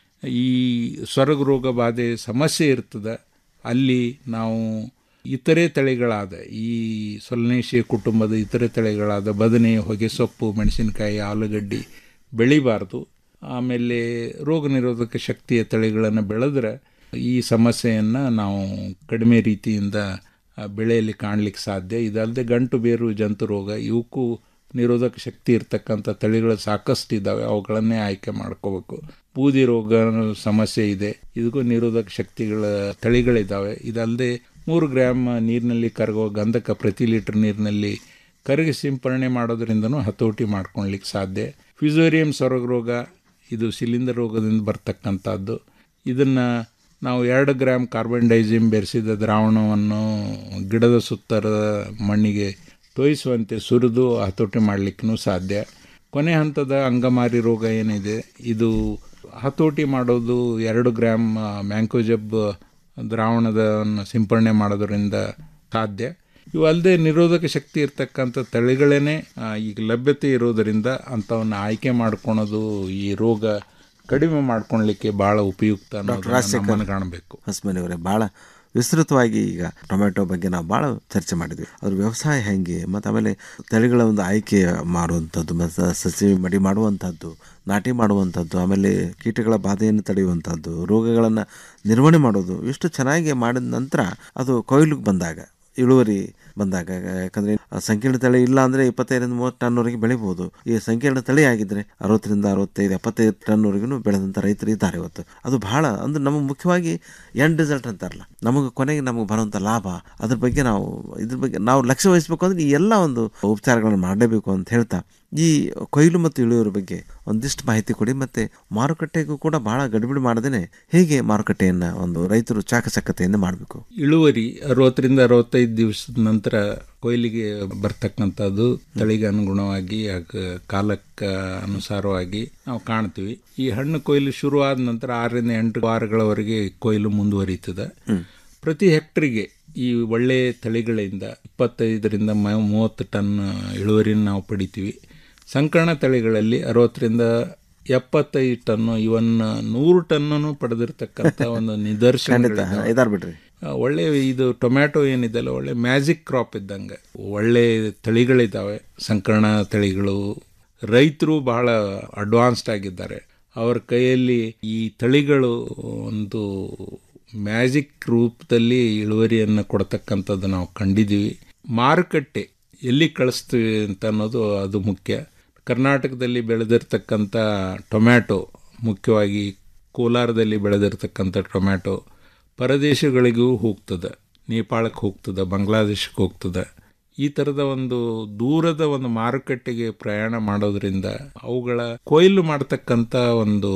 ಈ ಸೊರಗು ರೋಗ ಬಾಧೆ ಸಮಸ್ಯೆ ಇರ್ತದೆ ಅಲ್ಲಿ ನಾವು ಇತರೆ ತಳಿಗಳಾದ ಈ ಸೊಲನೇಶಿಯ ಕುಟುಂಬದ ಇತರೆ ತಳಿಗಳಾದ ಬದನೆ ಹೊಗೆಸೊಪ್ಪು ಮೆಣಸಿನಕಾಯಿ ಆಲೂಗಡ್ಡಿ ಬೆಳಿಬಾರ್ದು ಆಮೇಲೆ ರೋಗ ನಿರೋಧಕ ಶಕ್ತಿಯ ತಳಿಗಳನ್ನು ಬೆಳೆದ್ರೆ ಈ ಸಮಸ್ಯೆಯನ್ನು ನಾವು ಕಡಿಮೆ ರೀತಿಯಿಂದ ಆ, ಬೆಳೆಯಲ್ಲಿ ಕಾಣಲಿಕ್ಕೆ ಸಾಧ್ಯ ಇದಲ್ಲದೆ ಗಂಟು ಬೇರು ಜಂತು ರೋಗ ಇವಕ್ಕೂ ನಿರೋಧಕ ಶಕ್ತಿ ಇರ್ತಕ್ಕಂಥ ತಳಿಗಳು ಸಾಕಷ್ಟು ಇದ್ದಾವೆ ಅವುಗಳನ್ನೇ ಆಯ್ಕೆ ಮಾಡ್ಕೋಬೇಕು ಬೂದಿ ರೋಗ ಸಮಸ್ಯೆ ಇದೆ ಇದಕ್ಕೂ ನಿರೋಧಕ ಶಕ್ತಿಗಳ ತಳಿಗಳಿದ್ದಾವೆ ಇದಲ್ಲದೆ ಮೂರು ಗ್ರಾಮ್ ನೀರಿನಲ್ಲಿ ಕರಗುವ ಗಂಧಕ ಪ್ರತಿ ಲೀಟರ್ ನೀರಿನಲ್ಲಿ ಕರಗಿ ಸಿಂಪರಣೆ ಮಾಡೋದ್ರಿಂದನೂ ಹತೋಟಿ ಮಾಡ್ಕೊಳ್ಲಿಕ್ಕೆ ಸಾಧ್ಯ ಫಿಸೋರಿಯಂ ಸೊರಗ ರೋಗ ಇದು ಶಿಲೀಂಧ್ರ ರೋಗದಿಂದ ಬರ್ತಕ್ಕಂಥದ್ದು ಇದನ್ನು ನಾವು ಎರಡು ಗ್ರಾಮ್ ಕಾರ್ಬನ್ ಡೈಸಿಮ್ ಬೆರೆಸಿದ ದ್ರಾವಣವನ್ನು ಗಿಡದ ಸುತ್ತರ ಮಣ್ಣಿಗೆ ತೋಯಿಸುವಂತೆ ಸುರಿದು ಹತೋಟಿ ಮಾಡಲಿಕ್ಕೂ ಸಾಧ್ಯ ಕೊನೆ ಹಂತದ ಅಂಗಮಾರಿ ರೋಗ ಏನಿದೆ ಇದು ಹತೋಟಿ ಮಾಡೋದು ಎರಡು ಗ್ರಾಮ್ ಮ್ಯಾಂಕೋಜಬ್ ದ್ರಾವಣದ ಸಿಂಪರಣೆ ಮಾಡೋದ್ರಿಂದ ಸಾಧ್ಯ ಇವು ಅಲ್ಲದೆ ನಿರೋಧಕ ಶಕ್ತಿ ಇರ್ತಕ್ಕಂಥ ತಳಿಗಳೇ ಈಗ ಲಭ್ಯತೆ ಇರೋದರಿಂದ ಅಂಥವನ್ನ ಆಯ್ಕೆ ಮಾಡ್ಕೊಳೋದು ಈ ರೋಗ ಕಡಿಮೆ ಮಾಡ್ಕೊಳ್ಲಿಕ್ಕೆ ಭಾಳ ಉಪಯುಕ್ತ ಡಾಕ್ಟರ್ ರಾಜಶೇಖರ್ ಕಾಣಬೇಕು ಹಸ್ಮನಿ ಅವರೇ ಭಾಳ ವಿಸ್ತೃತವಾಗಿ ಈಗ ಟೊಮೆಟೊ ಬಗ್ಗೆ ನಾವು ಭಾಳ ಚರ್ಚೆ ಮಾಡಿದ್ವಿ ಅದ್ರ ವ್ಯವಸಾಯ ಹೆಂಗೆ ಮತ್ತು ಆಮೇಲೆ ತಳಿಗಳ ಒಂದು ಆಯ್ಕೆ ಮಾಡುವಂಥದ್ದು ಮತ್ತು ಸಸಿ ಮಡಿ ಮಾಡುವಂಥದ್ದು ನಾಟಿ ಮಾಡುವಂಥದ್ದು ಆಮೇಲೆ ಕೀಟಗಳ ಬಾಧೆಯನ್ನು ತಡೆಯುವಂಥದ್ದು ರೋಗಗಳನ್ನು ನಿರ್ವಹಣೆ ಮಾಡೋದು ಇಷ್ಟು ಚೆನ್ನಾಗಿ ಮಾಡಿದ ನಂತರ ಅದು ಕೊಯ್ಲಿಗೆ ಬಂದಾಗ ಇಳುವರಿ ಬಂದಾಗ ಯಾಕಂದರೆ ಸಂಕೀರ್ಣ ತಳಿ ಇಲ್ಲ ಅಂದರೆ ಇಪ್ಪತ್ತೈದರಿಂದ ಮೂವತ್ತು ಟನ್ವರೆಗೆ ಬೆಳಿಬೋದು ಈ ಸಂಕೀರ್ಣ ತಳಿ ಆಗಿದ್ದರೆ ಅರವತ್ತರಿಂದ ಅರವತ್ತೈದು ಎಪ್ಪತ್ತೈದು ಟನ್ವರೆಗೂ ಬೆಳೆದಂಥ ರೈತರು ಇದ್ದಾರೆ ಇವತ್ತು ಅದು ಬಹಳ ಅಂದ್ರೆ ನಮಗೆ ಮುಖ್ಯವಾಗಿ ಎಂಡ್ ರಿಸಲ್ಟ್ ಅಂತಾರಲ್ಲ ನಮಗೆ ಕೊನೆಗೆ ನಮಗೆ ಬರುವಂಥ ಲಾಭ ಅದ್ರ ಬಗ್ಗೆ ನಾವು ಇದ್ರ ಬಗ್ಗೆ ನಾವು ಲಕ್ಷ್ಯ ವಹಿಸಬೇಕು ಅಂದರೆ ಈ ಎಲ್ಲ ಒಂದು ಉಪಚಾರಗಳನ್ನು ಮಾಡಲೇಬೇಕು ಅಂತ ಹೇಳ್ತಾ ಈ ಕೊಯ್ಲು ಮತ್ತು ಇಳುವರಿ ಬಗ್ಗೆ ಒಂದಿಷ್ಟು ಮಾಹಿತಿ ಕೊಡಿ ಮತ್ತು ಮಾರುಕಟ್ಟೆಗೂ ಕೂಡ ಬಹಳ ಗಡಿಬಿಡಿ ಮಾಡದೇ ಹೇಗೆ ಮಾರುಕಟ್ಟೆಯನ್ನು ಒಂದು ರೈತರು ಚಾಕಚಕ್ಯತೆಯಿಂದ ಮಾಡಬೇಕು ಇಳುವರಿ ಅರವತ್ತರಿಂದ ಅರವತ್ತೈದು ದಿವಸದ ನಂತರ ಕೊಯ್ಲಿಗೆ ಬರ್ತಕ್ಕಂಥದ್ದು ತಳಿಗೆ ಅನುಗುಣವಾಗಿ ಹಾಗ ಕಾಲಕ್ಕೆ ಅನುಸಾರವಾಗಿ ನಾವು ಕಾಣ್ತೀವಿ ಈ ಹಣ್ಣು ಕೊಯ್ಲು ಶುರುವಾದ ನಂತರ ಆರರಿಂದ ಎಂಟು ವಾರಗಳವರೆಗೆ ಕೊಯ್ಲು ಮುಂದುವರಿತದೆ ಪ್ರತಿ ಹೆಕ್ಟ್ರಿಗೆ ಈ ಒಳ್ಳೆ ತಳಿಗಳಿಂದ ಇಪ್ಪತ್ತೈದರಿಂದ ಮ- ಮೂವತ್ತು ಟನ್ ಇಳುವರಿನ ನಾವು ಪಡಿತೀವಿ ಸಂಕರಣ ತಳಿಗಳಲ್ಲಿ ಅರವತ್ತರಿಂದ ಎಪ್ಪತ್ತೈದು ಟನ್ನು ಇವನ್ ನೂರು ಟನ್ನನ್ನು ಪಡೆದಿರ್ತಕ್ಕಂಥ ಒಂದು ನಿದರ್ಶನ ಖಂಡಿತ ಇದಾರ್ ಬಿಡ್ರಿ ಒಳ್ಳೆ ಇದು ಟೊಮ್ಯಾಟೊ ಏನಿದೆಲ್ಲ ಒಳ್ಳೆ ಮ್ಯಾಜಿಕ್ ಕ್ರಾಪ್ ಇದ್ದಂಗೆ ಒಳ್ಳೆ ತಳಿಗಳಿದ್ದಾವೆ ಸಂಕರಣ ತಳಿಗಳು ರೈತರು ಬಹಳ ಅಡ್ವಾನ್ಸ್ಡ್ ಆಗಿದ್ದಾರೆ ಅವರ ಕೈಯಲ್ಲಿ ಈ ತಳಿಗಳು ಒಂದು ಮ್ಯಾಜಿಕ್ ರೂಪದಲ್ಲಿ ಇಳುವರಿಯನ್ನು ಕೊಡ್ತಕ್ಕಂಥದ್ದು ನಾವು ಕಂಡಿದ್ದೀವಿ ಮಾರುಕಟ್ಟೆ ಎಲ್ಲಿ ಕಳಿಸ್ತೀವಿ ಅಂತ ಅನ್ನೋದು ಅದು ಮುಖ್ಯ ಕರ್ನಾಟಕದಲ್ಲಿ ಬೆಳೆದಿರ್ತಕ್ಕಂಥ ಟೊಮ್ಯಾಟೊ ಮುಖ್ಯವಾಗಿ ಕೋಲಾರದಲ್ಲಿ ಬೆಳೆದಿರ್ತಕ್ಕಂಥ ಟೊಮ್ಯಾಟೊ ಪರದೇಶಗಳಿಗೂ ಹೋಗ್ತದೆ ನೇಪಾಳಕ್ಕೆ ಹೋಗ್ತದೆ ಬಾಂಗ್ಲಾದೇಶಕ್ಕೆ ಹೋಗ್ತದೆ ಈ ಥರದ ಒಂದು ದೂರದ ಒಂದು ಮಾರುಕಟ್ಟೆಗೆ ಪ್ರಯಾಣ ಮಾಡೋದ್ರಿಂದ ಅವುಗಳ ಕೊಯ್ಲು ಮಾಡ್ತಕ್ಕಂಥ ಒಂದು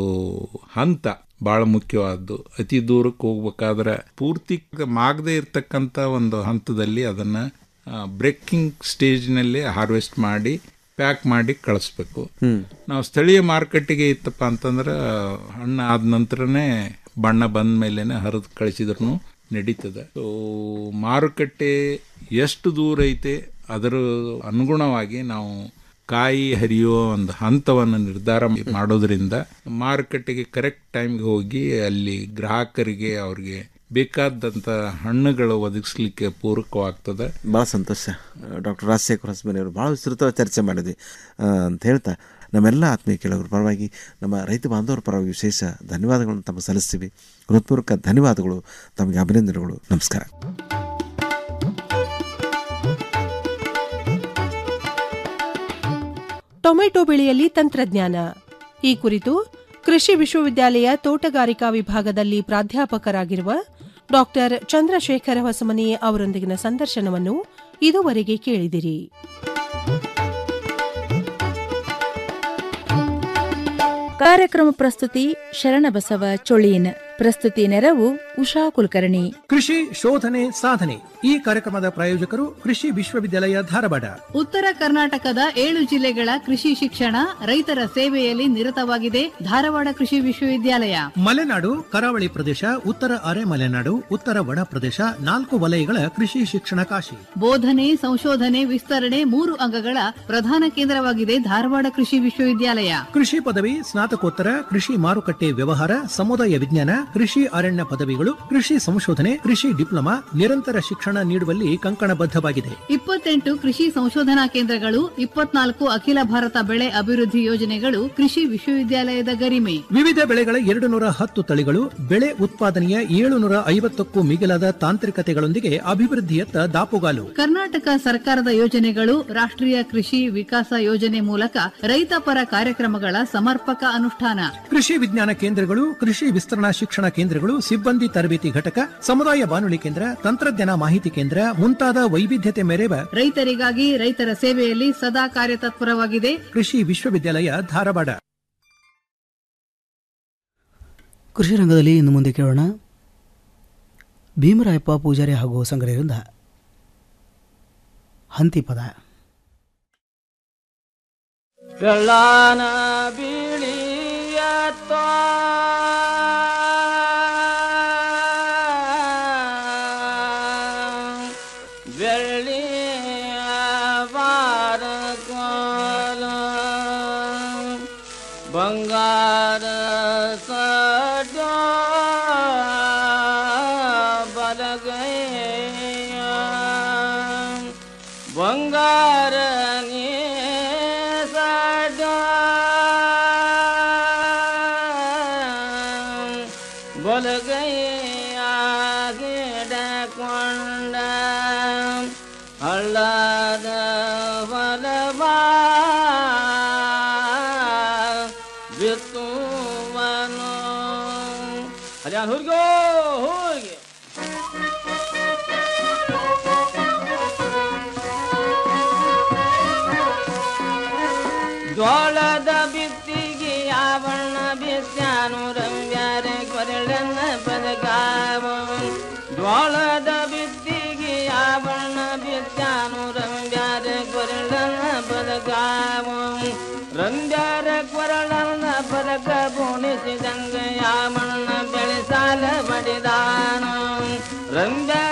ಹಂತ ಭಾಳ ಮುಖ್ಯವಾದ್ದು ಅತಿ ದೂರಕ್ಕೆ ಹೋಗ್ಬೇಕಾದ್ರೆ ಪೂರ್ತಿ ಮಾಗದೇ ಇರ್ತಕ್ಕಂಥ ಒಂದು ಹಂತದಲ್ಲಿ ಅದನ್ನು ಬ್ರೇಕಿಂಗ್ ಸ್ಟೇಜ್ನಲ್ಲಿ ಹಾರ್ವೆಸ್ಟ್ ಮಾಡಿ ಪ್ಯಾಕ್ ಮಾಡಿ ಕಳಿಸ್ಬೇಕು ನಾವು ಸ್ಥಳೀಯ ಮಾರುಕಟ್ಟೆಗೆ ಇತ್ತಪ್ಪ ಅಂತಂದ್ರೆ ಹಣ್ಣು ಆದ ನಂತರನೇ ಬಣ್ಣ ಬಂದ ಮೇಲೇನೆ ಹರಿದು ಕಳಿಸಿದ್ರು ನಡೀತದೆ ಸೊ ಮಾರುಕಟ್ಟೆ ಎಷ್ಟು ದೂರ ಐತೆ ಅದರ ಅನುಗುಣವಾಗಿ ನಾವು ಕಾಯಿ ಹರಿಯೋ ಒಂದು ಹಂತವನ್ನು ನಿರ್ಧಾರ ಮಾಡೋದ್ರಿಂದ ಮಾರುಕಟ್ಟೆಗೆ ಕರೆಕ್ಟ್ ಟೈಮ್ಗೆ ಹೋಗಿ ಅಲ್ಲಿ ಗ್ರಾಹಕರಿಗೆ ಅವ್ರಿಗೆ ಬೇಕಾದಂಥ ಹಣ್ಣುಗಳು ಒದಗಿಸ್ಲಿಕ್ಕೆ ಪೂರಕವಾಗ್ತದೆ ಭಾಳ ಸಂತೋಷ ಡಾಕ್ಟರ್ ರಾಜಶೇಖರ್ ಹೊಸಮನೆಯವರು ಭಾಳ ವಿಸ್ತೃತವಾಗಿ ಚರ್ಚೆ ಮಾಡಿದ್ವಿ ಆ, ಅಂತ ಹೇಳ್ತಾ ನಮ್ಮೆಲ್ಲ ಆತ್ಮೀಯ ಕೆಲವರು ಪರವಾಗಿ ನಮ್ಮ ರೈತ ಬಾಂಧವರ ಪರವಾಗಿ ವಿಶೇಷ ಧನ್ಯವಾದಗಳನ್ನು ತಮಗೆ ಸಲ್ಲಿಸ್ತೀವಿ ಹೃತ್ಪೂರ್ವಕ ಧನ್ಯವಾದಗಳು ತಮಗೆ ಅಭಿನಂದನೆಗಳು ನಮಸ್ಕಾರ ಟೊಮೆಟೊ ಬೆಳೆಯಲ್ಲಿ ತಂತ್ರಜ್ಞಾನ ಈ ಕುರಿತು ಕೃಷಿ ವಿಶ್ವವಿದ್ಯಾಲಯ ತೋಟಗಾರಿಕಾ ವಿಭಾಗದಲ್ಲಿ ಪ್ರಾಧ್ಯಾಪಕರಾಗಿರುವ ಡಾಕ್ಟರ್ ಚಂದ್ರಶೇಖರ ಹೊಸಮನಿ ಅವರೊಂದಿಗಿನ ಸಂದರ್ಶನವನ್ನು ಇದುವರೆಗೆ ಕೇಳಿದಿರಿ ಕಾರ್ಯಕ್ರಮ ಪ್ರಸ್ತುತಿ ಶರಣಬಸವ ಚೊಳೀನ್ ಪ್ರಸ್ತುತಿ ನೆರವು ಉಷಾ ಕುಲಕರ್ಣಿ ಕೃಷಿ ಶೋಧನೆ ಸಾಧನೆ ಈ ಕಾರ್ಯಕ್ರಮದ ಪ್ರಾಯೋಜಕರು ಕೃಷಿ ವಿಶ್ವವಿದ್ಯಾಲಯ ಧಾರವಾಡ ಉತ್ತರ ಕರ್ನಾಟಕದ ಏಳು ಜಿಲ್ಲೆಗಳ ಕೃಷಿ ಶಿಕ್ಷಣ ರೈತರ ಸೇವೆಯಲ್ಲಿ ನಿರತವಾಗಿದೆ ಧಾರವಾಡ ಕೃಷಿ ವಿಶ್ವವಿದ್ಯಾಲಯ ಮಲೆನಾಡು ಕರಾವಳಿ ಪ್ರದೇಶ ಉತ್ತರ ಅರೆ ಮಲೆನಾಡು ಉತ್ತರ ಒಣ ಪ್ರದೇಶ ನಾಲ್ಕು ವಲಯಗಳ ಕೃಷಿ ಶಿಕ್ಷಣ ಕಾಶಿ ಬೋಧನೆ ಸಂಶೋಧನೆ ವಿಸ್ತರಣೆ ಮೂರು ಅಂಗಗಳ ಪ್ರಧಾನ ಕೇಂದ್ರವಾಗಿದೆ ಧಾರವಾಡ ಕೃಷಿ ವಿಶ್ವವಿದ್ಯಾಲಯ ಕೃಷಿ ಪದವಿ ಸ್ನಾತಕೋತ್ತರ ಕೃಷಿ ಮಾರುಕಟ್ಟೆ ವ್ಯವಹಾರ ಸಮುದಾಯ ವಿಜ್ಞಾನ ಕೃಷಿ ಅರಣ್ಯ ಪದವಿಗಳು ಕೃಷಿ ಸಂಶೋಧನೆ ಕೃಷಿ ಡಿಪ್ಲೊಮಾ ನಿರಂತರ ಶಿಕ್ಷಣ ನೀಡುವಲ್ಲಿ ಕಂಕಣಬದ್ಧವಾಗಿದೆ ಇಪ್ಪತ್ತೆಂಟು ಕೃಷಿ ಸಂಶೋಧನಾ ಕೇಂದ್ರಗಳು ಇಪ್ಪತ್ನಾಲ್ಕು ಅಖಿಲ ಭಾರತ ಬೆಳೆ ಅಭಿವೃದ್ಧಿ ಯೋಜನೆಗಳು ಕೃಷಿ ವಿಶ್ವವಿದ್ಯಾಲಯದ ಗರಿಮೆ ವಿವಿಧ ಬೆಳೆಗಳ ಎರಡು ನೂರ ಹತ್ತು ತಳಿಗಳು ಬೆಳೆ ಉತ್ಪಾದನೆಯ ಏಳುನೂರ ಐವತ್ತಕ್ಕೂ ಮಿಗಿಲಾದ ತಾಂತ್ರಿಕತೆಗಳೊಂದಿಗೆ ಅಭಿವೃದ್ಧಿಯತ್ತ ದಾಪುಗಾಲು ಕರ್ನಾಟಕ ಸರ್ಕಾರದ ಯೋಜನೆಗಳು ರಾಷ್ಟ್ರೀಯ ಕೃಷಿ ವಿಕಾಸ ಯೋಜನೆ ಮೂಲಕ ರೈತಪರ ಕಾರ್ಯಕ್ರಮಗಳ ಸಮರ್ಪಕ ಅನುಷ್ಠಾನ ಕೃಷಿ ವಿಜ್ಞಾನ ಕೇಂದ್ರಗಳು ಕೃಷಿ ವಿಸ್ತರಣಾ ಶಿಕ್ಷಣ ಕೇಂದ್ರಗಳು ಸಿಬ್ಬಂದಿ ತರಬೇತಿ ಘಟಕ ಸಮುದಾಯ ಬಾನುಲಿ ಕೇಂದ್ರ ತಂತ್ರಜ್ಞಾನ ಮಾಹಿತಿ ಕೇಂದ್ರ ಮುಂತಾದ ವೈವಿಧ್ಯತೆ ಮೆರೆವ ರೈತರಿಗಾಗಿ ರೈತರ ಸೇವೆಯಲ್ಲಿ ಸದಾ ಕಾರ್ಯತತ್ಪರವಾಗಿದೆ ಕೃಷಿ ವಿಶ್ವವಿದ್ಯಾಲಯ ಧಾರವಾಡ ಕೃಷಿ ರಂಗದಲ್ಲಿ ಇನ್ನು ಮುಂದೆ ಕೇಳೋಣ ಭೀಮರಾಯಪ್ಪ ಪೂಜಾರಿ ಹಾಗೂ ಸಂಗಡಿಗರಿಂದ ಹಂತಿ ಪದ ಬೆಳ್ಳಾನ ಬಿಳಿಯತ್ತ ಬೆಳ್ಳಿಯ ಬಾರಕೋಲ ಬಂಗಾರ ಸಡ ಬಲಗ ಬಂಗಾರ ನೀ ಸಾಡ ಬಲಗೈಯಾಗಿ ಡಕೊಂಡ ಹಳ್ಳದ ಹೊಲವಾ ಬಿತ್ತುವನು ಅದ್ಯಾನ್ ಹುಡುಗೋ ಹೋಗಿ ಜೋಳದ ಬಿತ್ತಿಗೆ ಯಾವಣ್ಣ ಬಿತ್ಯಾನು ರಂಬ್ಯಾರೆ ಕೊರಳನ್ನ ಬದಗಾವ ಜೋಳದ ಬಿತ್ತಿಗೆ ಯಾವಣ್ಣ ಬಿತ್ಯಾನು ರಂಬ್ಯಾರೆ ಕೊರಳನ್ನ ಬದಗಾವ ರಂಬ್ಯಾರ ಕೊರಳನ್ನ ಬದಕ ಬೋಣಿಸಿದಂಗ ಯಾವಣ್ಣ ಬೆಳೆಸಾಲ ಬಡಿದಾನು ರಂಬ್ಯಾರ